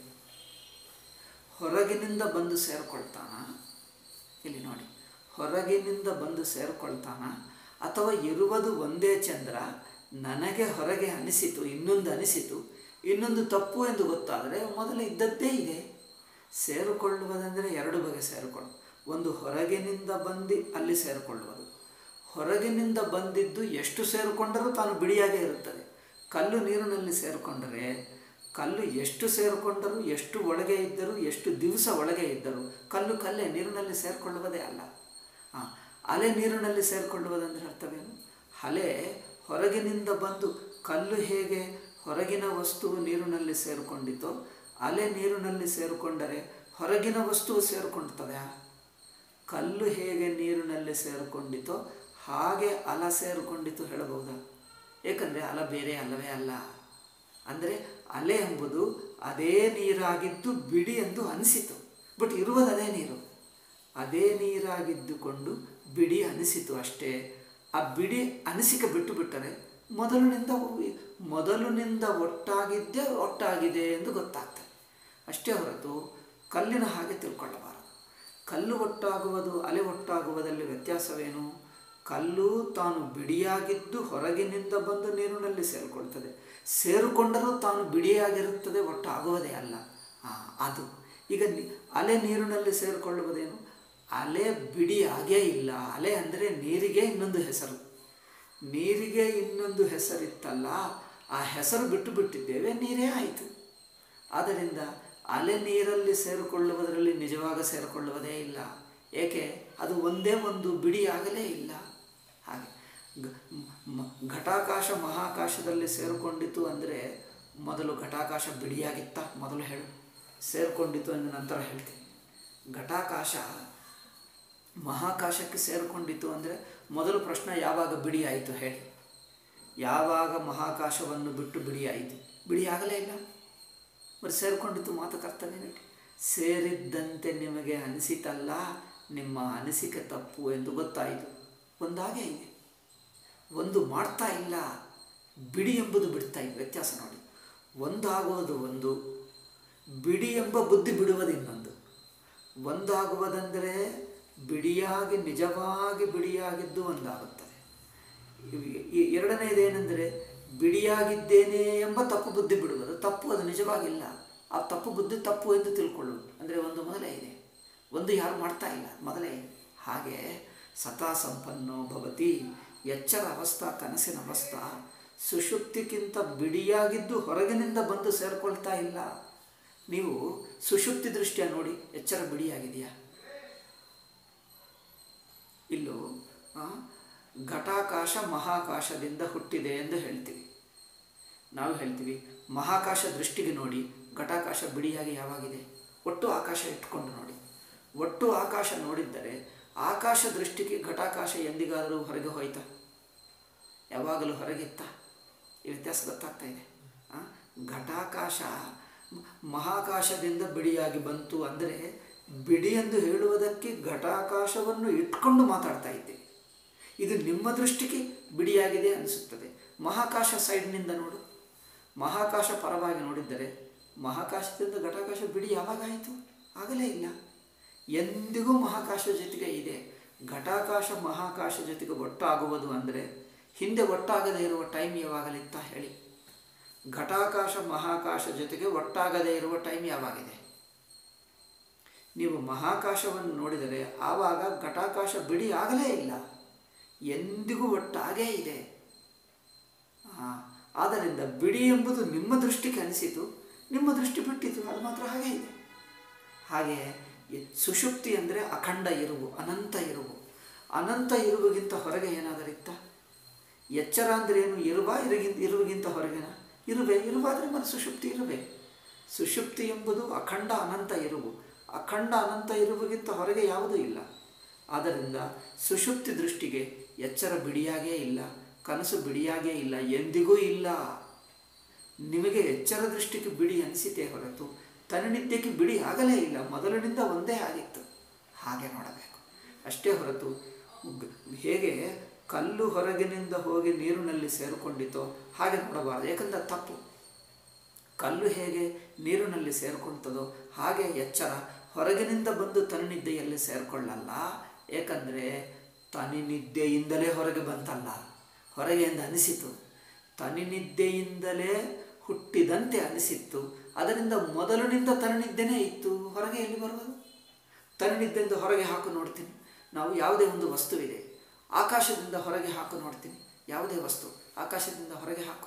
ಹೊರಗಿನಿಂದ ಬಂದು ಸೇರಿಕೊಳ್ತಾನ ಇಲ್ಲಿ ನೋಡಿ ಹೊರಗಿನಿಂದ ಬಂದು ಸೇರಿಕೊಳ್ತಾನ ಅಥವಾ ಇರುವುದು ಒಂದೇ ಚಂದ್ರ ನನಗೆ ಹೊರಗೆ ಅನಿಸಿತು ಇನ್ನೊಂದು ಅನಿಸಿತು ಇನ್ನೊಂದು ತಪ್ಪು ಎಂದು ಗೊತ್ತಾದರೆ ಮೊದಲು ಇದ್ದದ್ದೇ ಇದೆ ಸೇರಿಕೊಳ್ಳುವುದೆಂದರೆ ಎರಡು ಬಗೆ ಸೇರಿಕೊಳ್ಳು ಒಂದು ಹೊರಗಿನಿಂದ ಬಂದು ಅಲ್ಲಿ ಸೇರಿಕೊಳ್ಳುವುದು ಹೊರಗಿನಿಂದ ಬಂದಿದ್ದು ಎಷ್ಟು ಸೇರಿಕೊಂಡರೂ ತಾನು ಬಿಡಿಯಾಗೇ ಇರುತ್ತದೆ ಕಲ್ಲು ನೀರಿನಲ್ಲಿ ಸೇರಿಕೊಂಡರೆ ಕಲ್ಲು ಎಷ್ಟು ಸೇರಿಕೊಂಡರೂ ಎಷ್ಟು ಒಳಗೆ ಇದ್ದರೂ ಎಷ್ಟು ದಿವಸ ಒಳಗೆ ಇದ್ದರೂ ಕಲ್ಲು ಕಲ್ಲೇ ನೀರಿನಲ್ಲಿ ಸೇರಿಕೊಳ್ಳುವುದೇ ಅಲ್ಲ ಹಾಂ ಅಲೆ ನೀರಿನಲ್ಲಿ ಸೇರಿಕೊಳ್ಳುವುದಂದರೆ ಅರ್ಥವೇನು ಅಲೆ ಹೊರಗಿನಿಂದ ಬಂದು ಕಲ್ಲು ಹೇಗೆ ಹೊರಗಿನ ವಸ್ತುವು ನೀರಿನಲ್ಲಿ ಸೇರಿಕೊಂಡಿತೋ ಅಲೆ ನೀರಿನಲ್ಲಿ ಸೇರಿಕೊಂಡರೆ ಹೊರಗಿನ ವಸ್ತುವು ಸೇರಿಕೊಳ್ತದೆ ಕಲ್ಲು ಹೇಗೆ ನೀರಿನಲ್ಲಿ ಸೇರಿಕೊಂಡಿತೋ ಹಾಗೆ ಅಲ ಸೇರಿಕೊಂಡಿತು ಹೇಳಬಹುದಾ ಏಕೆಂದರೆ ಅಲ ಬೇರೆ ಅಲ್ಲವೇ ಅಲ್ಲ ಅಂದರೆ ಅಲೆ ಎಂಬುದು ಅದೇ ನೀರಾಗಿದ್ದು ಬಿಡಿ ಎಂದು ಅನಿಸಿತು ಬಟ್ ಇರುವುದು ಅದೇ ನೀರು ಅದೇ ನೀರಾಗಿದ್ದುಕೊಂಡು ಬಿಡಿ ಅನಿಸಿತು ಅಷ್ಟೇ ಆ ಬಿಡಿ ಅನಿಸಿಕೆ ಬಿಟ್ಟು ಬಿಟ್ಟರೆ ಮೊದಲಿನಿಂದ ಮೊದಲಿನಿಂದ ಒಟ್ಟಾಗಿದ್ದೇ ಒಟ್ಟಾಗಿದೆ ಎಂದು ಗೊತ್ತಾಗ್ತದೆ ಅಷ್ಟೇ ಹೊರತು ಕಲ್ಲಿನ ಹಾಗೆ ತಿಳ್ಕೊಳ್ಳಬಾರದು ಕಲ್ಲು ಒಟ್ಟಾಗುವುದು ಅಲೆ ಒಟ್ಟಾಗುವುದರಲ್ಲಿ ವ್ಯತ್ಯಾಸವೇನು ಕಲ್ಲು ತಾನು ಬಿಡಿಯಾಗಿದ್ದು ಹೊರಗಿನಿಂದ ಬಂದು ನೀರಿನಲ್ಲಿ ಸೇರಿಕೊಳ್ತದೆ ಸೇರಿಕೊಂಡರೂ ತಾನು ಬಿಡಿಯಾಗಿರುತ್ತದೆ ಒಟ್ಟಾಗುವುದೇ ಅಲ್ಲ ಅದು ಈಗ ನಿ ಅಲೆ ನೀರಿನಲ್ಲಿ ಸೇರಿಕೊಳ್ಳುವುದೇನು ಅಲೆ ಬಿಡಿಯಾಗೇ ಇಲ್ಲ ಅಲೆ ಅಂದರೆ ನೀರಿಗೆ ಇನ್ನೊಂದು ಹೆಸರು ನೀರಿಗೆ ಇನ್ನೊಂದು ಹೆಸರಿತ್ತಲ್ಲ ಆ ಹೆಸರು ಬಿಟ್ಟು ಬಿಟ್ಟಿದ್ದೇವೆ ನೀರೇ ಆಯಿತು ಆದ್ದರಿಂದ ಅಲೆ ನೀರಲ್ಲಿ ಸೇರಿಕೊಳ್ಳುವುದರಲ್ಲಿ ನಿಜವಾಗ ಸೇರಿಕೊಳ್ಳುವುದೇ ಇಲ್ಲ ಏಕೆ ಅದು ಒಂದೇ ಒಂದು ಬಿಡಿಯಾಗಲೇ ಇಲ್ಲ ಹಾಗೆ ಘಟಾಕಾಶ ಮಹಾಕಾಶದಲ್ಲಿ ಸೇರಿಕೊಂಡಿತು ಅಂದರೆ ಮೊದಲು ಘಟಾಕಾಶ ಬಿಡಿಯಾಗಿತ್ತ ಮೊದಲು ಹೇಳು ಸೇರಿಕೊಂಡಿತು ಎಂದು ನಂತರ ಹೇಳ್ತೀನಿ ಘಟಾಕಾಶ ಮಹಾಕಾಶಕ್ಕೆ ಸೇರಿಕೊಂಡಿತು ಅಂದರೆ ಮೊದಲು ಪ್ರಶ್ನೆ ಯಾವಾಗ ಬಿಡಿಯಾಯಿತು ಹೇಳಿ ಯಾವಾಗ ಮಹಾಕಾಶವನ್ನು ಬಿಟ್ಟು ಬಿಡಿಯಾಯಿತು ಬಿಡಿಯಾಗಲೇ ಇಲ್ಲ మరి ಸೇರಿಕೊಂಡಿತ್ತು ಮಾತು ಕರ್ತವ್ಯ ಸೇರಿದ್ದಂತೆ ನಿಮಗೆ ಅನಿಸಿತಲ್ಲ ನಿಮ್ಮ ಅನಿಸಿಕೆ ತಪ್ಪು ಎಂದು ಗೊತ್ತಾಯಿತು ಒಂದಾಗೇ ಇದೆ ಒಂದು ಮಾಡ್ತಾ ಇಲ್ಲ ಬಿಡಿ ಎಂಬುದು ಬಿಡ್ತಾ ಇದೆ ವ್ಯತ್ಯಾಸ ನೋಡಿ ಒಂದಾಗುವುದು ಒಂದು ಬಿಡಿ ಎಂಬ ಬುದ್ಧಿ ಬಿಡುವುದು ಇನ್ನೊಂದು ಒಂದಾಗುವುದೆಂದರೆ ಬಿಡಿಯಾಗಿ ನಿಜವಾಗಿ ಬಿಡಿಯಾಗಿದ್ದು ಒಂದಾಗುತ್ತದೆ ಈ ಎರಡನೇದೇನೆಂದರೆ ಬಿಡಿಯಾಗಿದ್ದೇನೆ ಎಂಬ ತಪ್ಪು ಬುದ್ಧಿ ಬಿಡುವುದು ತಪ್ಪು ಅದು ನಿಜವಾಗಿಲ್ಲ ಆ ತಪ್ಪು ಬುದ್ಧಿ ತಪ್ಪು ಎಂದು ತಿಳ್ಕೊಳ್ಳುವುದು ಅಂದರೆ ಒಂದು ಮೊದಲೇ ಇದೆ ಒಂದು ಯಾರು ಮಾಡ್ತಾ ಇಲ್ಲ ಮೊದಲೇ ಇದೆ ಹಾಗೆ ಸತಾ ಸಂಪನ್ನೋ ಭವತಿ ಎಚ್ಚರ ಅವಸ್ಥಾ ಕನಸಿನ ಅವಸ್ಥಾ ಸುಷುಪ್ತಿಗಿಂತ ಬಿಡಿಯಾಗಿದ್ದು ಹೊರಗಿನಿಂದ ಬಂದು ಸೇರಿಕೊಳ್ತಾ ಇಲ್ಲ ನೀವು ಸುಷುಪ್ತಿ ದೃಷ್ಟಿಯ ನೋಡಿ ಎಚ್ಚರ ಬಿಡಿಯಾಗಿದೆಯಾ ಇಲ್ಲೂ ಘಟಾಕಾಶ ಮಹಾಕಾಶದಿಂದ ಹುಟ್ಟಿದೆ ಎಂದು ಹೇಳ್ತೀವಿ ನಾವು ಹೇಳ್ತೀವಿ ಮಹಾಕಾಶ ದೃಷ್ಟಿಗೆ ನೋಡಿ ಘಟಾಕಾಶ ಬಿಡಿಯಾಗಿ ಯಾವಾಗಿದೆ ಒಟ್ಟು ಆಕಾಶ ಇಟ್ಕೊಂಡು ನೋಡಿ ಒಟ್ಟು ಆಕಾಶ ನೋಡಿದ್ದರೆ ಆಕಾಶ ದೃಷ್ಟಿಗೆ ಘಟಾಕಾಶ ಎಂದಿಗಾದರೂ ಹೊರಗೆ ಹೋಯ್ತಾ ಯಾವಾಗಲೂ ಹೊರಗಿತ್ತ ಈ ವ್ಯತ್ಯಾಸ ಗೊತ್ತಾಗ್ತಾ ಇದೆ ಘಟಾಕಾಶ ಮಹಾಕಾಶದಿಂದ ಬಿಡಿಯಾಗಿ ಬಂತು ಅಂದರೆ ಬಿಡಿ ಎಂದು ಹೇಳುವುದಕ್ಕೆ ಘಟಾಕಾಶವನ್ನು ಇಟ್ಕೊಂಡು ಮಾತಾಡ್ತಾ ಇದ್ದೀವಿ ಇದು ನಿಮ್ಮ ದೃಷ್ಟಿಗೆ ಬಿಡಿಯಾಗಿದೆ ಅನಿಸುತ್ತದೆ ಮಹಾಕಾಶ ಸೈಡ್ನಿಂದ ನೋಡು ಮಹಾಕಾಶ ಪರವಾಗಿ ನೋಡಿದ್ದರೆ ಮಹಾಕಾಶದಿಂದ ಘಟಾಕಾಶ ಬಿಡಿ ಯಾವಾಗಾಯಿತು ಆಗಲೇ ಇಲ್ಲ ಎಂದಿಗೂ ಮಹಾಕಾಶ ಜೊತೆಗೆ ಇದೆ ಘಟಾಕಾಶ ಮಹಾಕಾಶ ಜೊತೆಗೆ ಒಟ್ಟಾಗುವುದು ಅಂದರೆ ಹಿಂದೆ ಒಟ್ಟಾಗದೇ ಇರುವ ಟೈಮ್ ಯಾವಾಗಲಿತ್ತ ಹೇಳಿ ಘಟಾಕಾಶ ಮಹಾಕಾಶ ಜೊತೆಗೆ ಒಟ್ಟಾಗದೇ ಇರುವ ಟೈಮ್ ಯಾವಾಗಿದೆ ನೀವು ಮಹಾಕಾಶವನ್ನು ನೋಡಿದರೆ ಆವಾಗ ಘಟಾಕಾಶ ಬಿಡಿ ಆಗಲೇ ಇಲ್ಲ ಎಂದಿಗೂ ಒಟ್ಟಾಗೇ ಇದೆ ಆದ್ದರಿಂದ ಬಿಡಿ ಎಂಬುದು ನಿಮ್ಮ ದೃಷ್ಟಿಗೆ ಅನಿಸಿತು ನಿಮ್ಮ ದೃಷ್ಟಿ ಬಿಟ್ಟಿತು ಅದು ಮಾತ್ರ ಹಾಗೆ ಇದೆ ಹಾಗೆ ಸುಷುಪ್ತಿ ಅಂದರೆ ಅಖಂಡ ಇರುವು ಅನಂತ ಇರುವು ಅನಂತ ಇರುವಿಗಿಂತ ಹೊರಗೆ ಏನಾದರಿತ್ತ ಎಚ್ಚರ ಅಂದರೆ ಏನು ಇರುವ ಇರುಗಿಂತ ಇರುವಿಗಿಂತ ಹೊರಗಿನ ಇರುವೆ ಇರುವಾದರೆ ಮನ ಸುಷುಪ್ತಿ ಇರುವೆ ಸುಷುಪ್ತಿ ಎಂಬುದು ಅಖಂಡ ಅನಂತ ಇರುವು ಅಖಂಡ ಅನಂತ ಇರುವಿಗಿಂತ ಹೊರಗೆ ಯಾವುದೂ ಇಲ್ಲ ಆದ್ದರಿಂದ ಸುಷುಪ್ತಿ ದೃಷ್ಟಿಗೆ ಎಚ್ಚರ ಬಿಡಿಯಾಗೇ ಇಲ್ಲ ಕನಸು ಬಿಡಿಯಾಗೇ ಇಲ್ಲ ಎಂದಿಗೂ ಇಲ್ಲ ನಿಮಗೆ ಎಚ್ಚರ ದೃಷ್ಟಿಗೆ ಬಿಡಿ ಅನಿಸಿತೇ ಹೊರತು ತನ್ನಿದ್ದಕ್ಕೆ ಬಿಡಿ ಆಗಲೇ ಇಲ್ಲ ಮೊದಲಿನಿಂದ ಒಂದೇ ಆಗಿತ್ತು ಹಾಗೆ ನೋಡಬೇಕು ಅಷ್ಟೇ ಹೊರತು ಗ್- ಹೇಗೆ ಕಲ್ಲು ಹೊರಗಿನಿಂದ ಹೋಗಿ ನೀರಿನಲ್ಲಿ ಸೇರಿಕೊಂಡಿತೋ ಹಾಗೆ ನೋಡಬಾರದು ಯಾಕಂದರೆ ತಪ್ಪು ಕಲ್ಲು ಹೇಗೆ ನೀರಿನಲ್ಲಿ ಸೇರ್ಕೊಳ್ತದೋ ಹಾಗೆ ಎಚ್ಚರ ಹೊರಗಿನಿಂದ ಬಂದು ತನ್ನಿದ್ದೆಯಲ್ಲಿ ಸೇರಿಕೊಳ್ಳಲ್ಲ ಏಕೆಂದರೆ ತನಿನಿದ್ದೆಯಿಂದಲೇ ಹೊರಗೆ ಬಂತಲ್ಲ ಹೊರಗೆ ಎಂದು ಅನಿಸಿತು ತನಿನಿದ್ದೆಯಿಂದಲೇ ಹುಟ್ಟಿದಂತೆ ಅನಿಸಿತ್ತು ಅದರಿಂದ ಮೊದಲಿನಿಂದ ತನ್ನಿದ್ದೆನೇ ಇತ್ತು ಹೊರಗೆ ಎಲ್ಲಿ ಬರುವುದು ತನ್ನಿದ್ದೆಂದು ಹೊರಗೆ ಹಾಕು ನೋಡ್ತೀನಿ ನಾವು ಯಾವುದೇ ಒಂದು ವಸ್ತುವಿದೆ ಆಕಾಶದಿಂದ ಹೊರಗೆ ಹಾಕು ನೋಡ್ತೀನಿ ಯಾವುದೇ ವಸ್ತು ಆಕಾಶದಿಂದ ಹೊರಗೆ ಹಾಕು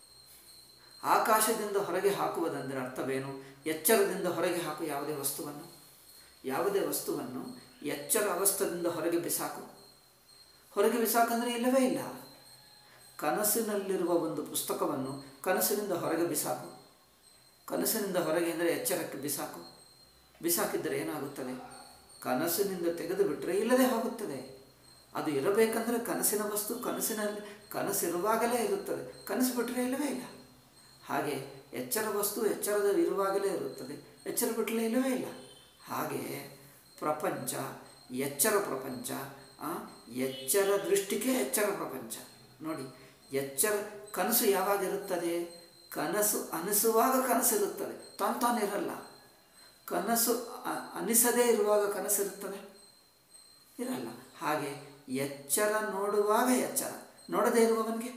ಆಕಾಶದಿಂದ ಹೊರಗೆ ಹಾಕುವುದೆಂದರೆ ಅರ್ಥವೇನು ಎಚ್ಚರದಿಂದ ಹೊರಗೆ ಹಾಕು ಯಾವುದೇ ವಸ್ತುವನ್ನು ಯಾವುದೇ ವಸ್ತುವನ್ನು ಎಚ್ಚರ ಅವಸ್ಥದಿಂದ ಹೊರಗೆ ಬಿಸಾಕು ಹೊರಗೆ ಬಿಸಾಕಂದರೆ ಇಲ್ಲವೇ ಇಲ್ಲ ಕನಸಿನಲ್ಲಿರುವ ಒಂದು ಪುಸ್ತಕವನ್ನು ಕನಸಿನಿಂದ ಹೊರಗೆ ಬಿಸಾಕು ಕನಸಿನಿಂದ ಹೊರಗೆ ಅಂದರೆ ಎಚ್ಚರಕ್ಕೆ ಬಿಸಾಕು ಬಿಸಾಕಿದ್ದರೆ ಏನಾಗುತ್ತದೆ ಕನಸಿನಿಂದ ತೆಗೆದು ಬಿಟ್ಟರೆ ಇಲ್ಲದೆ ಹೋಗುತ್ತದೆ ಅದು ಇರಬೇಕಂದ್ರೆ ಕನಸಿನ ವಸ್ತು ಕನಸಿನಲ್ಲಿ ಕನಸಿರುವಾಗಲೇ ಇರುತ್ತದೆ ಕನಸು ಬಿಟ್ಟರೆ ಇಲ್ಲವೇ ಇಲ್ಲ ಹಾಗೆ ಎಚ್ಚರ ವಸ್ತು ಎಚ್ಚರದ ಇರುವಾಗಲೇ ಇರುತ್ತದೆ ಎಚ್ಚರ ಬಿಟ್ಟರೆ ಇಲ್ಲವೇ ಇಲ್ಲ ಹಾಗೆ ಪ್ರಪಂಚ ಎಚ್ಚರ ಪ್ರಪಂಚ ಆ, ಎಚ್ಚರ ದೃಷ್ಟಿಗೆ ಎಚ್ಚರ ಪ್ರಪಂಚ ನೋಡಿ ಎಚ್ಚರ ಕನಸು ಯಾವಾಗ ಇರುತ್ತದೆ ಕನಸು ಅನಿಸುವಾಗ ಕನಸಿರುತ್ತದೆ ತಾನು ತಾನಿರಲ್ಲ ಕನಸು ಅ- ಅನಿಸದೇ ಇರುವಾಗ ಕನಸಿರುತ್ತದೆ ಇರಲ್ಲ ಹಾಗೆ ಎಚ್ಚರ ನೋಡುವಾಗ ಎಚ್ಚರ ನೋಡದೇ ಇರುವವನಿಗೆ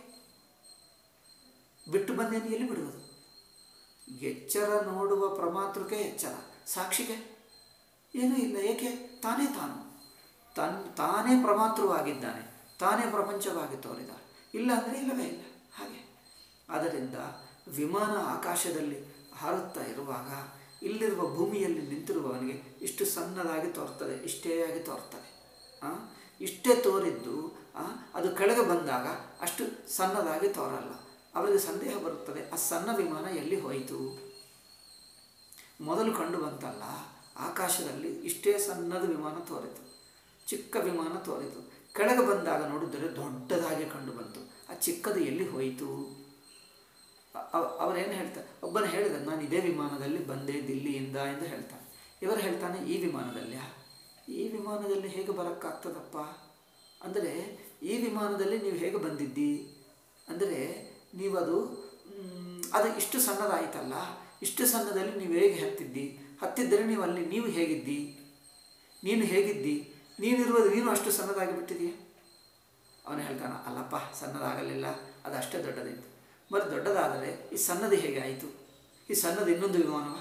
ಬಿಟ್ಟು ಬಂದೇನು ಎಲ್ಲಿ ಬಿಡುವುದು ಎಚ್ಚರ ನೋಡುವ ಪ್ರಮಾತೃಕೆ ಎಚ್ಚರ ಸಾಕ್ಷಿಗೆ ಏನೂ ಇಲ್ಲ ಏಕೆ ತಾನೇ ತಾನು ತನ್ ತಾನೇ ಪ್ರಮಾತೃವಾಗಿದ್ದಾನೆ ತಾನೇ ಪ್ರಪಂಚವಾಗಿ ತೋರಿದ ಇಲ್ಲ ಅಂದರೆ ಇಲ್ಲವೇ ಇಲ್ಲ ಹಾಗೆ ಆದ್ದರಿಂದ ವಿಮಾನ ಆಕಾಶದಲ್ಲಿ ಹಾರುತ್ತಾ ಇರುವಾಗ ಇಲ್ಲಿರುವ ಭೂಮಿಯಲ್ಲಿ ನಿಂತಿರುವವನಿಗೆ ಇಷ್ಟು ಸಣ್ಣದಾಗಿ ತೋರ್ತದೆ ಇಷ್ಟೇ ಆಗಿ ತೋರ್ತದೆ ಆ? ಇಷ್ಟೇ ತೋರಿದ್ದು ಆ, ಅದು ಕೆಳಗೆ ಬಂದಾಗ ಅಷ್ಟು ಸಣ್ಣದಾಗಿ ತೋರಲ್ಲ ಅವರಿಗೆ ಸಂದೇಹ ಬರುತ್ತದೆ ಆ ಸಣ್ಣ ವಿಮಾನ ಎಲ್ಲಿ ಹೋಯಿತು ಮೊದಲು ಕಂಡು ಬಂತಲ್ಲ ಆಕಾಶದಲ್ಲಿ ಇಷ್ಟೇ ಸಣ್ಣದ ವಿಮಾನ ತೋರಿತು ಚಿಕ್ಕ ವಿಮಾನ ತೋರಿತು ಕೆಳಗೆ ಬಂದಾಗ ನೋಡಿದರೆ ದೊಡ್ಡದಾಗಿ ಕಂಡು ಬಂತು ಆ ಚಿಕ್ಕದು ಎಲ್ಲಿ ಹೋಯಿತು ಅ- ಅವ- ಅವರೇನು ಹೇಳ್ತಾರೆ ಒಬ್ಬನು ಹೇಳಿದ ನಾನು ಇದೇ ವಿಮಾನದಲ್ಲಿ ಬಂದೆ ದಿಲ್ಲಿಯಿಂದ ಎಂದು ಹೇಳ್ತಾನೆ ಇವರು ಹೇಳ್ತಾನೆ ಈ ವಿಮಾನದಲ್ಲಿಯ ಈ ವಿಮಾನದಲ್ಲಿ ಹೇಗೆ ಬರೋಕ್ಕಾಗ್ತದಪ್ಪ ಅಂದರೆ ಈ ವಿಮಾನದಲ್ಲಿ ನೀವು ಹೇಗೆ ಬಂದಿದ್ದಿ ಅಂದರೆ ನೀವದು ಮ್, ಅದು ಇಷ್ಟು ಸಣ್ಣದಾಯಿತಲ್ಲ ಇಷ್ಟು ಸಣ್ಣದಲ್ಲಿ ನೀವು ಹೇಗೆ ಹತ್ತಿದ್ದಿ ಹತ್ತಿದ್ದರೆ ನೀವು ಅಲ್ಲಿ ನೀವು ಹೇಗಿದ್ದಿ ನೀನು ಹೇಗಿದ್ದಿ ನೀನಿರುವುದು ನೀನು ಅಷ್ಟು ಸಣ್ಣದಾಗಿ ಬಿಟ್ಟಿದೆಯಾ ಅವನು ಹೇಳ್ತಾನೆ ಅಲ್ಲಪ್ಪ ಸಣ್ಣದಾಗಲಿಲ್ಲ ಅದು ಅಷ್ಟೇ ದೊಡ್ಡದಿತ್ತು మరి ದೊಡ್ಡದಾದರೆ ಈ ಸಣ್ಣದು ಹೇಗೆ ಆಯಿತು ಈ ಸಣ್ಣದು ಇನ್ನೊಂದು ವಿಮಾನವ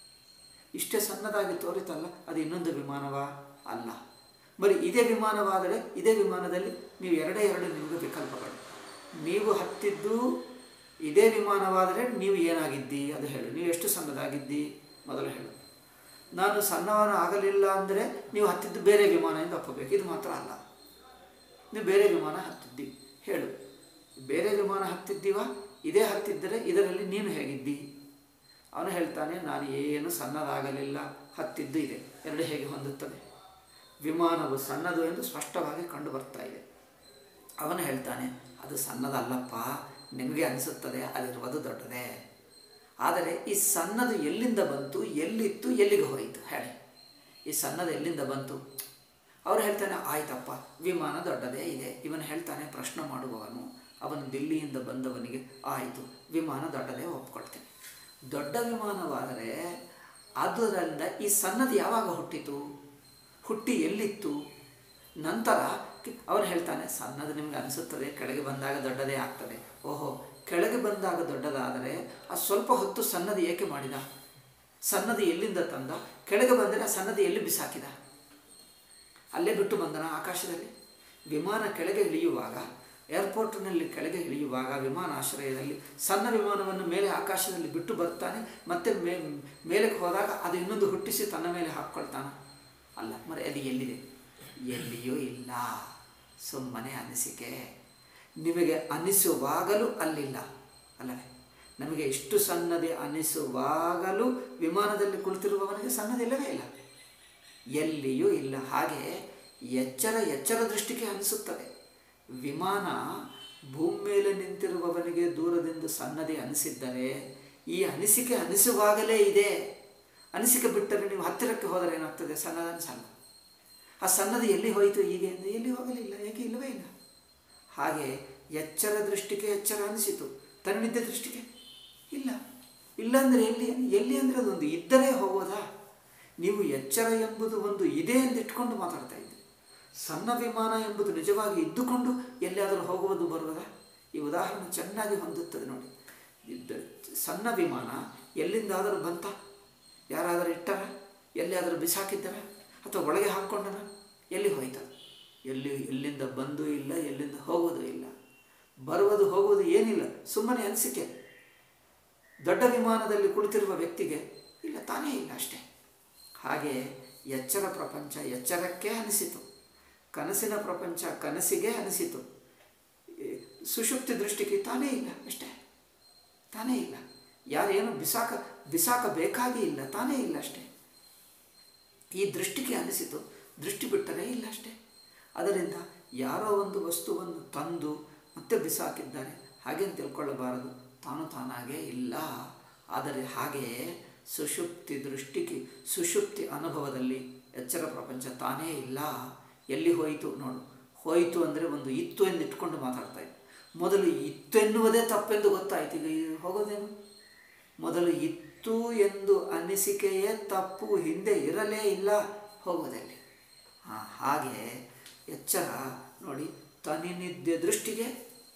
ಇಷ್ಟೇ ಸಣ್ಣದಾಗಿ ತೋರಿತಲ್ಲ ಅದು ಇನ್ನೊಂದು ವಿಮಾನವ ಅಲ್ಲ మరి ಇದೇ ವಿಮಾನವಾದರೆ ಇದೇ ವಿಮಾನದಲ್ಲಿ ನೀವು ಎರಡೇ ಎರಡು ನಿಮಗೆ ವಿಕಲ್ಪಗಳು ನೀವು ಹತ್ತಿದ್ದು ಇದೇ ವಿಮಾನವಾದರೆ ನೀವು ಏನಾಗಿದ್ದಿ ಅದು ಹೇಳು ನೀವು ಎಷ್ಟು ಸಣ್ಣದಾಗಿದ್ದಿ ಮೊದಲು ಹೇಳು ನಾನು ಸಣ್ಣವನ ಆಗಲಿಲ್ಲ ಅಂದರೆ ನೀವು ಹತ್ತಿದ್ದು ಬೇರೆ ವಿಮಾನ ಎಂದು ಒಪ್ಪಬೇಕು ಇದು ಮಾತ್ರ ಅಲ್ಲ ನೀವು ಬೇರೆ ವಿಮಾನ ಹತ್ತಿದ್ದಿ ಹೇಳು ಬೇರೆ ವಿಮಾನ ಹತ್ತಿದ್ದೀವ ಇದೇ ಹತ್ತಿದ್ದರೆ ಇದರಲ್ಲಿ ನೀನು ಹೇಗಿದ್ದಿ ಅವನು ಹೇಳ್ತಾನೆ ನಾನು ಏನು ಸಣ್ಣದಾಗಲಿಲ್ಲ ಹತ್ತಿದ್ದು ಇದೆ ಎರಡು ಹೇಗೆ ಹೊಂದುತ್ತದೆ ವಿಮಾನವು ಸಣ್ಣದು ಎಂದು ಸ್ಪಷ್ಟವಾಗಿ ಕಂಡು ಬರ್ತಾ ಇದೆ ಅವನು ಹೇಳ್ತಾನೆ ಅದು ಸಣ್ಣದಲ್ಲಪ್ಪ ನಿಮಗೆ ಅನಿಸುತ್ತದೆ ಅದಿರುವುದು ದೊಡ್ಡದೇ ಆದರೆ ಈ ಸಣ್ಣದು ಎಲ್ಲಿಂದ ಬಂತು ಎಲ್ಲಿತ್ತು ಎಲ್ಲಿಗೆ ಹೋಯಿತು ಹೇಳಿ ಈ ಸಣ್ಣದು ಎಲ್ಲಿಂದ ಬಂತು ಅವ್ರು ಹೇಳ್ತಾನೆ ಆಯ್ತಪ್ಪ ವಿಮಾನ ದೊಡ್ಡದೇ ಇದೆ ಇವನು ಹೇಳ್ತಾನೆ ಪ್ರಶ್ನೆ ಮಾಡುವವನು ಅವನು ದಿಲ್ಲಿಯಿಂದ ಬಂದವನಿಗೆ ಆಯಿತು ವಿಮಾನ ದೊಡ್ಡದೇ ಒಪ್ಕೊಳ್ತೇನೆ ದೊಡ್ಡ ವಿಮಾನವಾದರೆ ಅದರಿಂದ ಈ ಸಣ್ಣದು ಯಾವಾಗ ಹುಟ್ಟಿತು ಹುಟ್ಟಿ ಎಲ್ಲಿತ್ತು ನಂತರ ಕಿ- ಅವನು ಹೇಳ್ತಾನೆ ಸಣ್ಣದು ನಿಮ್ಗೆ ಅನಿಸುತ್ತದೆ ಕೆಳಗೆ ಬಂದಾಗ ದೊಡ್ಡದೇ ಆಗ್ತದೆ ಓಹೋ ಕೆಳಗೆ ಬಂದಾಗ ದೊಡ್ಡದಾದರೆ ಆ ಸ್ವಲ್ಪ ಹೊತ್ತು ಸಣ್ಣದು ಏಕೆ ಮಾಡಿದ ಸಣ್ಣದು ಎಲ್ಲಿಂದ ತಂದ ಕೆಳಗೆ ಬಂದರೆ ಆ ಸಣ್ಣದು ಎಲ್ಲಿ ಬಿಸಾಕಿದ ಅಲ್ಲೇ ಬಿಟ್ಟು ಬಂದನ ಆಕಾಶದಲ್ಲಿ ವಿಮಾನ ಕೆಳಗೆ ಇಳಿಯುವಾಗ ಏರ್ಪೋರ್ಟ್ನಲ್ಲಿ ಕೆಳಗೆ ಇಳಿಯುವಾಗ ವಿಮಾನಾಶ್ರಯದಲ್ಲಿ ಸಣ್ಣ ವಿಮಾನವನ್ನು ಮೇಲೆ ಆಕಾಶದಲ್ಲಿ ಬಿಟ್ಟು ಬರ್ತಾನೆ ಮತ್ತೆ ಮೇ ಮೇಲಕ್ಕೆ ಹೋದಾಗ ಅದು ಇನ್ನೊಂದು ಹುಟ್ಟಿಸಿ ತನ್ನ ಮೇಲೆ ಹಾಕ್ಕೊಳ್ತಾನೆ ಅಲ್ಲ మరి ಅದು ಎಲ್ಲಿದೆ ಎಲ್ಲಿಯೂ ಇಲ್ಲ ಸುಮ್ಮನೆ ಅನಿಸಿಕೆ ನಿಮಗೆ ಅನಿಸುವಾಗಲೂ ಅಲ್ಲಿಲ್ಲ ಅಲ್ಲವೇ ನಮಗೆ ಇಷ್ಟು ಸಣ್ಣದೆ ಅನಿಸುವಾಗಲೂ ವಿಮಾನದಲ್ಲಿ ಕುಳಿತಿರುವವನಿಗೆ ಸಣ್ಣದಿಲ್ಲವೇ ಇಲ್ಲ ಎಲ್ಲಿಯೂ ಇಲ್ಲ ಹಾಗೆ ಎಚ್ಚರ ಎಚ್ಚರ ದೃಷ್ಟಿಗೆ ಅನಿಸುತ್ತದೆ ವಿಮಾನ ಭೂಮಿ ಮೇಲೆ ನಿಂತಿರುವವನಿಗೆ ದೂರದಿಂದ ಸಣ್ಣದೇ ಅನಿಸಿದ್ದರೆ ಈ ಅನಿಸಿಕೆ ಅನಿಸುವಾಗಲೇ ಇದೆ ಅನಿಸಿಕೆ ಬಿಟ್ಟರೆ ನೀವು ಹತ್ತಿರಕ್ಕೆ ಹೋದರೆ ಏನಾಗ್ತದೆ ಸಣ್ಣದ ಅನಿಸಲ್ಲ ಆ ಸಣ್ಣದು ಎಲ್ಲಿ ಹೋಯಿತು ಹೀಗೆ ಅಂದರೆ ಎಲ್ಲಿ ಹೋಗಲಿಲ್ಲ ಏಕೆ ಇಲ್ಲವೇ ಇಲ್ಲ ಹಾಗೆ ಎಚ್ಚರ ದೃಷ್ಟಿಗೆ ಎಚ್ಚರ ಅನಿಸಿತು ತನ್ನಿದ್ದ ದೃಷ್ಟಿಗೆ ಇಲ್ಲ ಇಲ್ಲ ಅಂದರೆ ಎಲ್ಲಿ ಎಲ್ಲಿ ಅಂದರೆ ಅದೊಂದು ಇದ್ದರೆ ಹೋಗೋದಾ ನೀವು ಎಚ್ಚರ ಎಂಬುದು ಒಂದು ಇದೆ ಎಂದು ಇಟ್ಕೊಂಡು ಮಾತಾಡ್ತಾ ಇದ್ದೀರಿ ಸಣ್ಣ ವಿಮಾನ ಎಂಬುದು ನಿಜವಾಗಿ ಇದ್ದುಕೊಂಡು ಎಲ್ಲಿಯಾದರೂ ಹೋಗುವುದು ಬರುವುದಾ ಈ ಉದಾಹರಣೆ ಚೆನ್ನಾಗಿ ಹೊಂದುತ್ತದೆ ನೋಡಿ ಇದ್ದ ಸಣ್ಣ ವಿಮಾನ ಎಲ್ಲಿಂದಾದರೂ ಬಂತ ಯಾರಾದರೂ ಇಟ್ಟರ ಎಲ್ಲಿಯಾದರೂ ಬಿಸಾಕಿದ್ದರ ಅಥವಾ ಒಳಗೆ ಹಾಕ್ಕೊಂಡನ ಎಲ್ಲಿ ಹೋಯ್ತ ಎಲ್ಲಿ ಎಲ್ಲಿಂದ ಬಂದೂ ಇಲ್ಲ ಎಲ್ಲಿಂದ ಹೋಗೋದು ಇಲ್ಲ ಬರುವುದು ಹೋಗುವುದು ಏನಿಲ್ಲ ಸುಮ್ಮನೆ ಅನಿಸಿಕೆ ದೊಡ್ಡ ವಿಮಾನದಲ್ಲಿ ಕುಳಿತಿರುವ ವ್ಯಕ್ತಿಗೆ ಇಲ್ಲ ತಾನೇ ಇಲ್ಲ ಅಷ್ಟೇ ಹಾಗೆ ಎಚ್ಚರ ಪ್ರಪಂಚ ಎಚ್ಚರಕ್ಕೆ ಅನಿಸಿತು ಕನಸಿನ ಪ್ರಪಂಚ ಕನಸಿಗೆ ಅನಿಸಿತು ಈ ಸುಷುಪ್ತಿ ದೃಷ್ಟಿಗೆ ತಾನೇ ಇಲ್ಲ ಅಷ್ಟೇ ತಾನೇ ಇಲ್ಲ ಯಾರೇನು ಬಿಸಾಕ ಬಿಸಾಕಬೇಕಾಗಿ ಇಲ್ಲ ತಾನೇ ಇಲ್ಲ ಅಷ್ಟೇ ಈ ದೃಷ್ಟಿಗೆ ಅನಿಸಿತು ದೃಷ್ಟಿ ಬಿಟ್ಟರೆ ಇಲ್ಲ ಅಷ್ಟೇ ಅದರಿಂದ ಯಾರೋ ಒಂದು ವಸ್ತುವನ್ನು ತಂದು ಮತ್ತೆ ಬಿಸಾಕಿದ್ದಾರೆ ಹಾಗೆ ತಿಳ್ಕೊಳ್ಳಬಾರದು ತಾನು ತಾನಾಗೇ ಇಲ್ಲ ಆದರೆ ಹಾಗೆಯೇ ಸುಷುಪ್ತಿ ದೃಷ್ಟಿಗೆ ಸುಷುಪ್ತಿ ಅನುಭವದಲ್ಲಿ ಎಚ್ಚರ ಪ್ರಪಂಚ ತಾನೇ ಇಲ್ಲ ಎಲ್ಲಿ ಹೋಯಿತು ನೋಡು ಹೋಯಿತು ಅಂದರೆ ಒಂದು ಇತ್ತು ಎಂದು ಇಟ್ಕೊಂಡು ಮಾತಾಡ್ತಾ ಇದ್ದೆ ಮೊದಲು ಇತ್ತು ಎನ್ನುವುದೇ ತಪ್ಪೆಂದು ಗೊತ್ತಾಯ್ತು ಈಗ ಇದು ಹೋಗೋದೇನು ಮೊದಲು ಇತ್ತು ಎಂದು ಅನಿಸಿಕೆಯೇ ತಪ್ಪು ಹಿಂದೆ ಇರಲೇ ಇಲ್ಲ ಹೋಗೋದಲ್ಲಿ ಹಾಂ ಹಾಗೆ ಎಚ್ಚರ ನೋಡಿ ತನಿನಿದ್ದೆ ದೃಷ್ಟಿಗೆ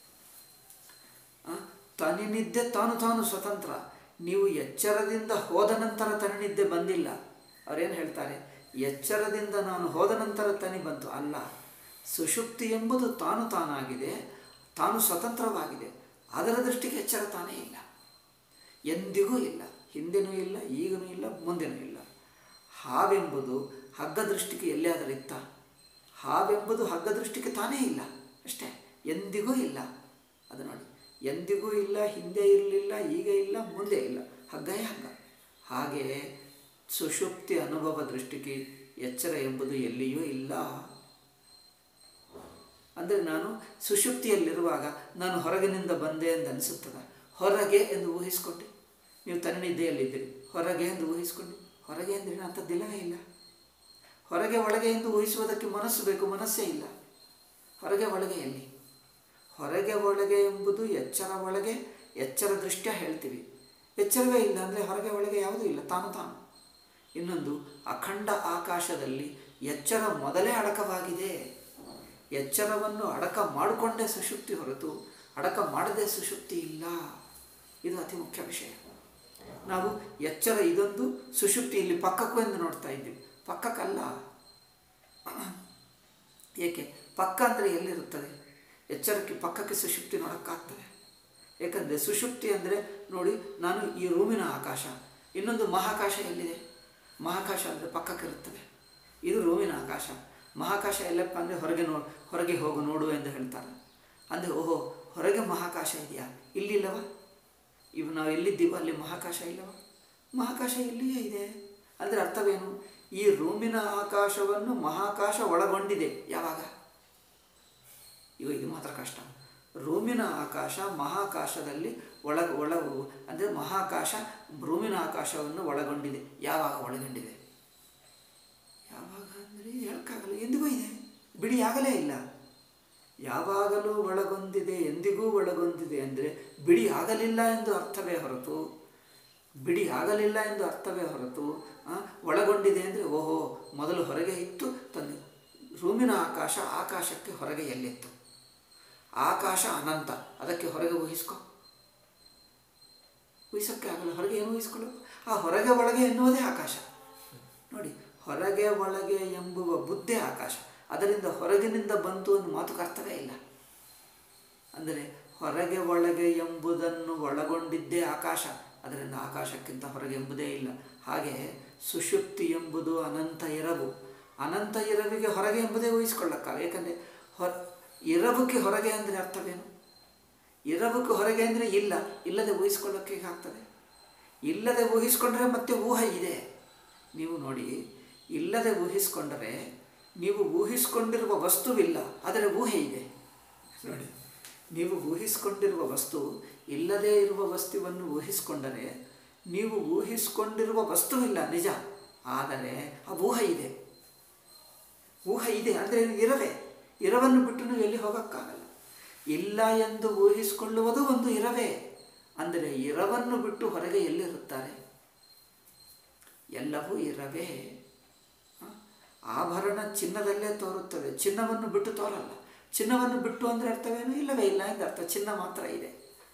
ಆ, ತನಿನಿದ್ದೆ ತಾನು ತಾನು ಸ್ವತಂತ್ರ ನೀವು ಎಚ್ಚರದಿಂದ ಹೋದ ನಂತರ ತನಿನಿದ್ದೆ ಬಂದಿಲ್ಲ ಅವರೇನು ಹೇಳ್ತಾರೆ ಎಚ್ಚರದಿಂದ ನಾನು ಹೋದ ನಂತರ ತನಿ ಬಂತು ಅಲ್ಲ ಸುಷುಪ್ತಿ ಎಂಬುದು ತಾನು ತಾನಾಗಿದೆ ತಾನು ಸ್ವತಂತ್ರವಾಗಿದೆ ಅದರ ದೃಷ್ಟಿಗೆ ಎಚ್ಚರ ತಾನೇ ಇಲ್ಲ ಎಂದಿಗೂ ಇಲ್ಲ ಹಿಂದೆನೂ ಇಲ್ಲ ಈಗನೂ ಇಲ್ಲ ಮುಂದೆನೂ ಇಲ್ಲ ಹಾವೆಂಬುದು ಹಗ್ಗ ದೃಷ್ಟಿಗೆ ಎಲ್ಲಿಯಾದರೂ ಇತ್ತ ಹಾವೆಂಬುದು ಹಗ್ಗ ದೃಷ್ಟಿಗೆ ತಾನೇ ಇಲ್ಲ ಅಷ್ಟೇ ಎಂದಿಗೂ ಇಲ್ಲ ಅದು ನೋಡಿ ಎಂದಿಗೂ ಇಲ್ಲ ಹಿಂದೆ ಇರಲಿಲ್ಲ ಈಗ ಇಲ್ಲ ಮುಂದೆ ಇಲ್ಲ ಹಗ್ಗಯೇ ಹಗ್ಗ ಹಾಗೆ ಸುಷುಪ್ತಿ ಅನುಭವ ದೃಷ್ಟಿಗೆ ಎಚ್ಚರ ಎಂಬುದು ಎಲ್ಲಿಯೂ ಇಲ್ಲ ಅಂದರೆ ನಾನು ಸುಷುಪ್ತಿಯಲ್ಲಿರುವಾಗ ನಾನು ಹೊರಗಿನಿಂದ ಬಂದೆ ಎಂದು ಅನಿಸುತ್ತದೆ ಹೊರಗೆ ಎಂದು ಊಹಿಸ್ಕೊಂಡೆ ನೀವು ತನ್ನಿದ್ದೆಯಲ್ಲಿದ್ದೀರಿ ಹೊರಗೆ ಎಂದು ಊಹಿಸ್ಕೊಂಡು ಹೊರಗೆ ಅಂದರೆ ಅಂಥದ್ದಿಲ್ಲವೇ ಇಲ್ಲ ಹೊರಗೆ ಒಳಗೆ ಎಂದು ಊಹಿಸುವುದಕ್ಕೆ ಮನಸ್ಸು ಬೇಕು ಮನಸ್ಸೇ ಇಲ್ಲ ಹೊರಗೆ ಒಳಗೆ ಎಲ್ಲಿ ಹೊರಗೆ ಒಳಗೆ ಎಂಬುದು ಎಚ್ಚರ ಒಳಗೆ ಎಚ್ಚರ ದೃಷ್ಟ್ಯ ಹೇಳ್ತೀವಿ ಎಚ್ಚರವೇ ಇಲ್ಲ ಅಂದರೆ ಹೊರಗೆ ಒಳಗೆ ಯಾವುದೂ ಇಲ್ಲ ತಾನು ತಾನು ಇನ್ನೊಂದು ಅಖಂಡ ಆಕಾಶದಲ್ಲಿ ಎಚ್ಚರ ಮೊದಲೇ ಅಡಕವಾಗಿದೆ ಎಚ್ಚರವನ್ನು ಅಡಕ ಮಾಡಿಕೊಂಡೇ ಸುಷುಪ್ತಿ ಹೊರತು ಅಡಕ ಮಾಡದೆ ಸುಷುಪ್ತಿ ಇಲ್ಲ ಇದು ಅತಿ ಮುಖ್ಯ ವಿಷಯ ನಾವು ಎಚ್ಚರ ಇದೊಂದು ಸುಷುಪ್ತಿ ಇಲ್ಲಿ ಪಕ್ಕಕ್ಕೂ ಎಂದು ನೋಡ್ತಾ ಇದ್ದೀವಿ ಪಕ್ಕಕ್ಕಲ್ಲ ಏಕೆ ಪಕ್ಕ ಅಂದರೆ ಎಲ್ಲಿರುತ್ತದೆ ಎಚ್ಚರಕ್ಕೆ ಪಕ್ಕಕ್ಕೆ ಸುಷುಪ್ತಿ ನೋಡೋಕ್ಕಾಗ್ತದೆ ಏಕೆಂದರೆ ಸುಷುಪ್ತಿ ಅಂದರೆ ನೋಡಿ ನಾನು ಈ ರೂಮಿನ ಆಕಾಶ ಇನ್ನೊಂದು ಮಹಾಕಾಶ ಎಲ್ಲಿದೆ ಮಹಾಕಾಶ ಅಂದರೆ ಪಕ್ಕಕ್ಕಿರುತ್ತದೆ ಇದು ರೂಮಿನ ಆಕಾಶ ಮಹಾಕಾಶ ಎಲ್ಲಪ್ಪ ಅಂದರೆ ಹೊರಗೆ ನೋ ಹೊರಗೆ ಹೋಗು ನೋಡು ಎಂದು ಹೇಳ್ತಾರೆ ಅಂದರೆ ಓಹೋ ಹೊರಗೆ ಮಹಾಕಾಶ ಇದೆಯಾ ಇಲ್ಲಿಲ್ಲವ ಇವು ನಾವು ಎಲ್ಲಿದ್ದೀವೋ ಅಲ್ಲಿ ಮಹಾಕಾಶ ಇಲ್ಲವ ಮಹಾಕಾಶ ಇಲ್ಲಿಯೇ ಇದೆ ಅಂದರೆ ಅರ್ಥವೇನು ಈ ರೂಮಿನ ಆಕಾಶವನ್ನು ಮಹಾಕಾಶ ಒಳಗೊಂಡಿದೆ ಯಾವಾಗ ಇವ ಇದು ಮಾತ್ರ ಕಷ್ಟ ರೂಮಿನ ಆಕಾಶ ಮಹಾಕಾಶದಲ್ಲಿ ಒಳ ಒಳ ಅಂದರೆ ಮಹಾಕಾಶ ರೂಮಿನ ಆಕಾಶವನ್ನು ಒಳಗೊಂಡಿದೆ ಯಾವಾಗ ಒಳಗೊಂಡಿದೆ ಯಾವಾಗ ಅಂದರೆ ಹೇಳಕ್ಕಾಗಲ್ಲ ಎಂದಿಗೂ ಇದೆ ಬಿಡಿ ಆಗಲೇ ಇಲ್ಲ ಯಾವಾಗಲೂ ಒಳಗೊಂದಿದೆ ಎಂದಿಗೂ ಒಳಗೊಂದಿದೆ ಅಂದರೆ ಬಿಡಿ ಆಗಲಿಲ್ಲ ಎಂದು ಅರ್ಥವೇ ಹೊರತು ಬಿಡಿ ಆಗಲಿಲ್ಲ ಎಂದು ಅರ್ಥವೇ ಹೊರತು ಆ, ಒಳಗೊಂಡಿದೆ ಅಂದರೆ ಓಹೋ ಮೊದಲು ಹೊರಗೆ ಇತ್ತು ತಂದೆ ರೂಮಿನ ಆಕಾಶ ಆಕಾಶಕ್ಕೆ ಹೊರಗೆ ಎಲ್ಲಿತ್ತು ಆಕಾಶ ಅನಂತ ಅದಕ್ಕೆ ಹೊರಗೆ ಊಹಿಸ್ಕೊ ಊಹಿಸೋಕ್ಕೆ ಆಗಲ್ಲ ಹೊರಗೆ ಏನು ಊಹಿಸ್ಕೊಳ್ಳು ಆ ಹೊರಗೆ ಒಳಗೆ ಎನ್ನುವುದೇ ಆಕಾಶ ನೋಡಿ ಹೊರಗೆ ಒಳಗೆ ಎಂಬುವ ಬುದ್ಧಿ ಆಕಾಶ ಅದರಿಂದ ಹೊರಗಿನಿಂದ ಬಂತು ಒಂದು ಮಾತುಕ ಅರ್ಥವೇ ಇಲ್ಲ ಅಂದರೆ ಹೊರಗೆ ಒಳಗೆ ಎಂಬುದನ್ನು ಒಳಗೊಂಡಿದ್ದೇ ಆಕಾಶ ಅದರಿಂದ ಆಕಾಶಕ್ಕಿಂತ ಹೊರಗೆ ಎಂಬುದೇ ಇಲ್ಲ ಹಾಗೆ ಸುಷುಪ್ತಿ ಎಂಬುದು ಅನಂತ ಎರವು ಅನಂತ ಎರವಿಗೆ ಹೊರಗೆ ಎಂಬುದೇ ಊಹಿಸ್ಕೊಳ್ಳಕ್ಕ ಏಕೆಂದರೆ ಹೊರ ಇರವುಕ್ಕೆ ಹೊರಗೆ ಅಂದರೆ ಅರ್ಥವೇನು ಇರವುಕ್ಕೆ ಹೊರಗೆ ಅಂದರೆ ಇಲ್ಲ ಇಲ್ಲದೆ ಊಹಿಸ್ಕೊಳ್ಳೋಕ್ಕೆ ಹೇಗಾಗ್ತದೆ ಇಲ್ಲದೆ ಊಹಿಸ್ಕೊಂಡ್ರೆ ಮತ್ತೆ ಊಹೆ ಇದೆ ನೀವು ನೋಡಿ ಇಲ್ಲದೆ ಊಹಿಸ್ಕೊಂಡರೆ ನೀವು ಊಹಿಸ್ಕೊಂಡಿರುವ ವಸ್ತುವಿಲ್ಲ ಆದರೆ ಊಹೆ ಇದೆ ನೋಡಿ ನೀವು ಊಹಿಸ್ಕೊಂಡಿರುವ ವಸ್ತು ಇಲ್ಲದೇ ಇರುವ ವಸ್ತುವನ್ನು ಊಹಿಸ್ಕೊಂಡರೆ ನೀವು ಊಹಿಸ್ಕೊಂಡಿರುವ ವಸ್ತುವಿಲ್ಲ ನಿಜ ಆದರೆ ಆ ಊಹೆ ಇದೆ ಊಹೆ ಇದೆ ಅಂದರೆ ಇರವೇ ಇರವನ್ನು ಬಿಟ್ಟು ನೀವು ಎಲ್ಲಿ ಹೋಗೋಕ್ಕಾಗಲ್ಲ ಇಲ್ಲ ಎಂದು ಊಹಿಸಿಕೊಳ್ಳುವುದು ಒಂದು ಇರವೇ ಅಂದರೆ ಇರವನ್ನು ಬಿಟ್ಟು ಹೊರಗೆ ಎಲ್ಲಿರುತ್ತಾರೆ ಎಲ್ಲವೂ ಇರವೇ ಹ? ಆಭರಣ ಚಿನ್ನದಲ್ಲೇ ತೋರುತ್ತದೆ ಚಿನ್ನವನ್ನು ಬಿಟ್ಟು ತೋರಲ್ಲ ಚಿನ್ನವನ್ನು ಬಿಟ್ಟು ಅಂದರೆ ಅರ್ಥವೇನು ಇಲ್ಲವೇ ಇಲ್ಲ ಎಂದು ಅರ್ಥ ಚಿನ್ನ ಮಾತ್ರ ಇದೆ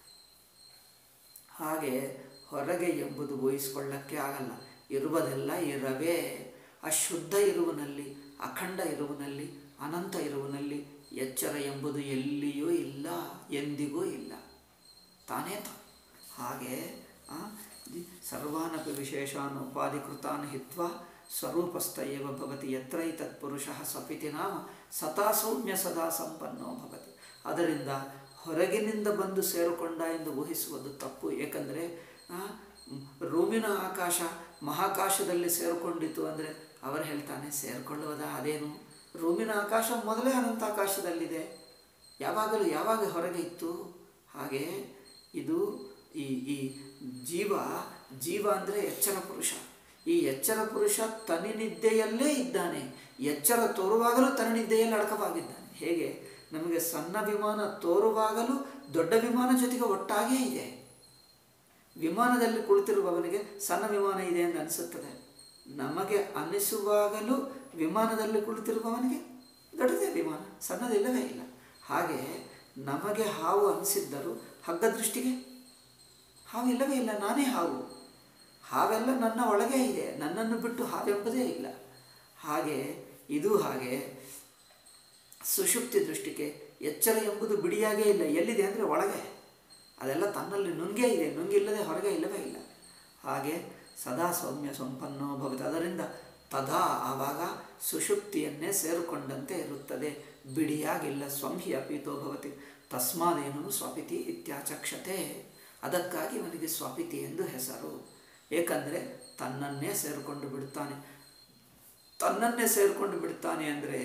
ಹಾಗೆ ಹೊರಗೆ ಎಂಬುದು ಊಹಿಸ್ಕೊಳ್ಳಕ್ಕೆ ಆಗಲ್ಲ ಇರುವುದೆಲ್ಲ ಇರವೇ ಅಶುದ್ಧ ಇರುವನಲ್ಲಿ ಅಖಂಡ ಇರುವನಲ್ಲಿ ಅನಂತ ಇರುವನಲ್ಲಿ ಎಚ್ಚರ ಎಂಬುದು ಎಲ್ಲಿಯೂ ಇಲ್ಲ ಎಂದಿಗೂ ಇಲ್ಲ ತಾನೇ ತಾನು ಹಾಗೆ ಆ, ಜಿ- ಸರ್ವಾನಪಿ ವಿಶೇಷಾನ್ ಉಪಾಧಿಕೃತಾನ್ ಹಿತ್ವಾ ಸ್ವರೂಪಸ್ಥ ಏವ ಭವತಿ ಯತ್ರೈ ತತ್ಪುರುಷಃ ಸ್ವಪಿತಿ ನಾಮ ಸದಾ ಸೌಮ್ಯ ಸದಾ ಸಂಪನ್ನೋ ಭವತಿ ಅದರಿಂದ ಹೊರಗಿನಿಂದ ಬಂದು ಸೇರಿಕೊಂಡ ಎಂದು ಊಹಿಸುವುದು ತಪ್ಪು ಏಕೆಂದರೆ ಆ, ಮ್, ರೂಮಿನ ಆಕಾಶ ಮಹಾಕಾಶದಲ್ಲಿ ಸೇರಿಕೊಂಡಿತು ಅಂದರೆ ಅವರು ಹೇಳ್ತಾನೆ ಸೇರಿಕೊಳ್ಳುವುದಾ ಅದೇನು ರೂಮಿನ ಆಕಾಶ ಮೊದಲೇ ಅನಂತ ಆಕಾಶದಲ್ಲಿದೆ ಯಾವಾಗಲೂ ಯಾವಾಗ ಹೊರಗೆ ಇತ್ತು ಹಾಗೆ ಇದು ಈ ಈ ಜೀವ ಜೀವ ಅಂದರೆ ಎಚ್ಚರ ಪುರುಷ ಈ ಎಚ್ಚರ ಪುರುಷ ತನಿನಿದ್ದೆಯಲ್ಲೇ ಇದ್ದಾನೆ ಎಚ್ಚರ ತೋರುವಾಗಲೂ ತನಿನಿದ್ದೆಯಲ್ಲಿ ಅಡಕವಾಗಿದ್ದಾನೆ ಹೇಗೆ ನಮಗೆ ಸಣ್ಣ ವಿಮಾನ ತೋರುವಾಗಲೂ ದೊಡ್ಡ ವಿಮಾನ ಜೊತೆಗೆ ಒಟ್ಟಾಗೇ ಇದೆ ವಿಮಾನದಲ್ಲಿ ಕುಳಿತಿರುವವನಿಗೆ ಸಣ್ಣ ವಿಮಾನ ಇದೆ ಎಂದು ಅನಿಸುತ್ತದೆ ನಮಗೆ ಅನ್ನಿಸುವಾಗಲೂ ವಿಮಾನದಲ್ಲಿ ಕುಳಿತಿರುವವನಿಗೆ ದೊಡ್ಡದೇ ವಿಮಾನ ಸಣ್ಣದಿಲ್ಲವೇ ಇಲ್ಲ ಹಾಗೆ ನಮಗೆ ಹಾವು ಅನಿಸಿದ್ದರೂ ಹಗ್ಗ ದೃಷ್ಟಿಗೆ ಹಾವು ಇಲ್ಲವೇ ಇಲ್ಲ ನಾನೇ ಹಾವು ಹಾವೆಲ್ಲ ನನ್ನ ಒಳಗೆ ಇದೆ ನನ್ನನ್ನು ಬಿಟ್ಟು ಹಾವೆಂಬುದೇ ಇಲ್ಲ ಹಾಗೆ ಇದು ಹಾಗೆ ಸುಷುಪ್ತಿ ದೃಷ್ಟಿಗೆ ಎಚ್ಚರ ಎಂಬುದು ಬಿಡಿಯಾಗೇ ಇಲ್ಲ ಎಲ್ಲಿದೆ ಅಂದರೆ ಒಳಗೆ ಅದೆಲ್ಲ ತನ್ನಲ್ಲಿ ನುಂಗೇ ಇದೆ ನುಂಗಿಲ್ಲದೆ ಹೊರಗೆ ಇಲ್ಲವೇ ಇಲ್ಲ ಹಾಗೆ ಸದಾ ಸೌಮ್ಯ ಸಂಪನ್ನೋ ಭವತಿ ಅದರಿಂದ ತದಾ ಆವಾಗ ಸುಷುಪ್ತಿಯನ್ನೇ ಸೇರಿಕೊಂಡಂತೆ ಇರುತ್ತದೆ ಬಿಡಿಯಾಗಿಲ್ಲ ಸ್ವಂಹಿ ಅಪೀತೋ ಭವತಿ ತಸ್ಮಾದೇನು ಸ್ವಪಿತಿ ಇತ್ಯಾಚಕ್ಷತೆ ಅದಕ್ಕಾಗಿ ಅವನಿಗೆ ಸ್ವಪಿತಿ ಎಂದು ಹೆಸರು ಏಕೆಂದರೆ ತನ್ನನ್ನೇ ಸೇರಿಕೊಂಡು ಬಿಡ್ತಾನೆ ತನ್ನನ್ನೇ ಸೇರಿಕೊಂಡು ಬಿಡ್ತಾನೆ ಅಂದರೆ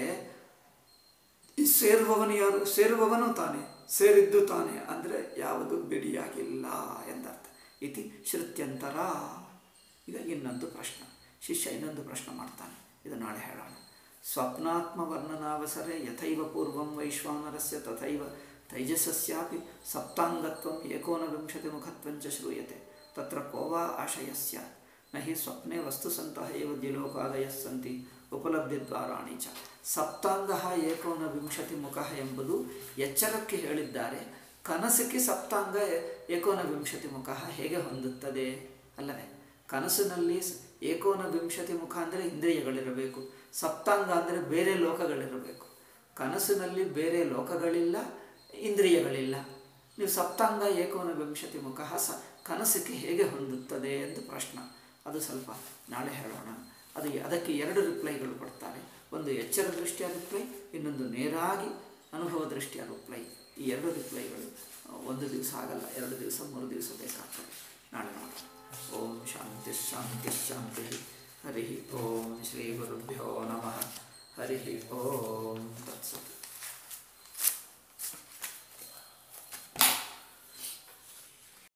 ಈ ಸೇರುವವನು ಯಾರು ಸೇರುವವನು ತಾನೆ ಸೇರಿದ್ದು ತಾನೆ ಅಂದರೆ ಯಾವುದು ಬಿಡಿಯಾಗಿಲ್ಲ ಎಂದರ್ಥ ಇತಿ ಶ್ರುತ್ಯಂತರ ಈಗ ಇನ್ನೊಂದು ಪ್ರಶ್ನೆ ಶಿಷ್ಯ ಇನ್ನೊಂದು ಪ್ರಶ್ನೆ ಮಾಡ್ತಾನೆ ಇದು ನಾಳೆ ಹೇಳೋಣ ಸ್ವಪ್ನಾತ್ಮ ವರ್ಣನಾವಸರೆ ಯಥೈವ ಪೂರ್ವಂ ವೈಶ್ವಾನರಸ್ಯ ತಥೈವ ತೈಜಸಸ್ಯಾಪಿ ಸಪ್ತಾಂಗತ್ವಂ ಏಕೋನವಿಂಶತಿ ಮುಖತ್ವಂಚ ಶ್ರೂಯತೆ ತತ್ರ ಕೋವಾ ಆಶಯಸ್ಯ ನ ಹಿ ಸ್ವಪ್ನೆ ವಸ್ತುಸಂತಹ ಏವ ದ್ವಿಲೋಕಾದಯಃ ಸಂತಿ ಉಪಲಬ್ಧಿದ್ವಾರಾಣಿ ಚ ಸಪ್ತಾಂಗ ಏಕೋನವಿಂಶತಿ ಮುಖ ಎಂಬುದು ಎಚ್ಚರಕ್ಕೆ ಹೇಳಿದ್ದಾರೆ ಕನಸಿಗೆ ಸಪ್ತಾಂಗ ಏಕೋನವಿಂಶತಿ ಮುಖ ಹೇಗೆ ಹೊಂದುತ್ತದೆ ಅಲ್ಲವೇ ಕನಸಿನಲ್ಲಿ ಸ್- ಏಕೋನವಿಂಶತಿ ಮುಖ ಅಂದರೆ ಇಂದ್ರಿಯಗಳಿರಬೇಕು ಸಪ್ತಾಂಗ ಅಂದರೆ ಬೇರೆ ಲೋಕಗಳಿರಬೇಕು ಕನಸಿನಲ್ಲಿ ಬೇರೆ ಲೋಕಗಳಿಲ್ಲ ಇಂದ್ರಿಯಗಳಿಲ್ಲ ನೀವು ಸಪ್ತಾಂಗ ಏಕೋನವಿಂಶತಿ ಮುಖ ಸ ಕನಸಿಗೆ ಹೇಗೆ ಹೊಂದುತ್ತದೆ ಎಂದು ಪ್ರಶ್ನೆ ಅದು ಸ್ವಲ್ಪ ನಾಳೆ ಹೇಳೋಣ ಅದು ಅದಕ್ಕೆ ಎರಡು ರಿಪ್ಲೈಗಳು ಕೊಡ್ತಾರೆ ಒಂದು ಎಚ್ಚರ ದೃಷ್ಟಿಯ ರಿಪ್ಲೈ ಇನ್ನೊಂದು ನೇರಾಗಿ ಅನುಭವ ದೃಷ್ಟಿಯ ರಿಪ್ಲೈ ಈ ಎರಡು ರಿಪ್ಲೈಗಳು ಆ, ಒಂದು ದಿವಸ ಆಗಲ್ಲ ಎರಡು ದಿವಸ ಮೂರು ದಿವಸ ಬೇಕಾಗ್ತದೆ ನಾಳೆ ನೋಡೋಣ ಓಂ ಶಾಂತಿ ಶಾಂತಿ ಶಾಂತಿ ಹರಿ ಓಂ ಶ್ರೀ ಗುರುಭ್ಯೋ ನಮಃ ಹರಿ ಓಂ ತತ್ಸತ್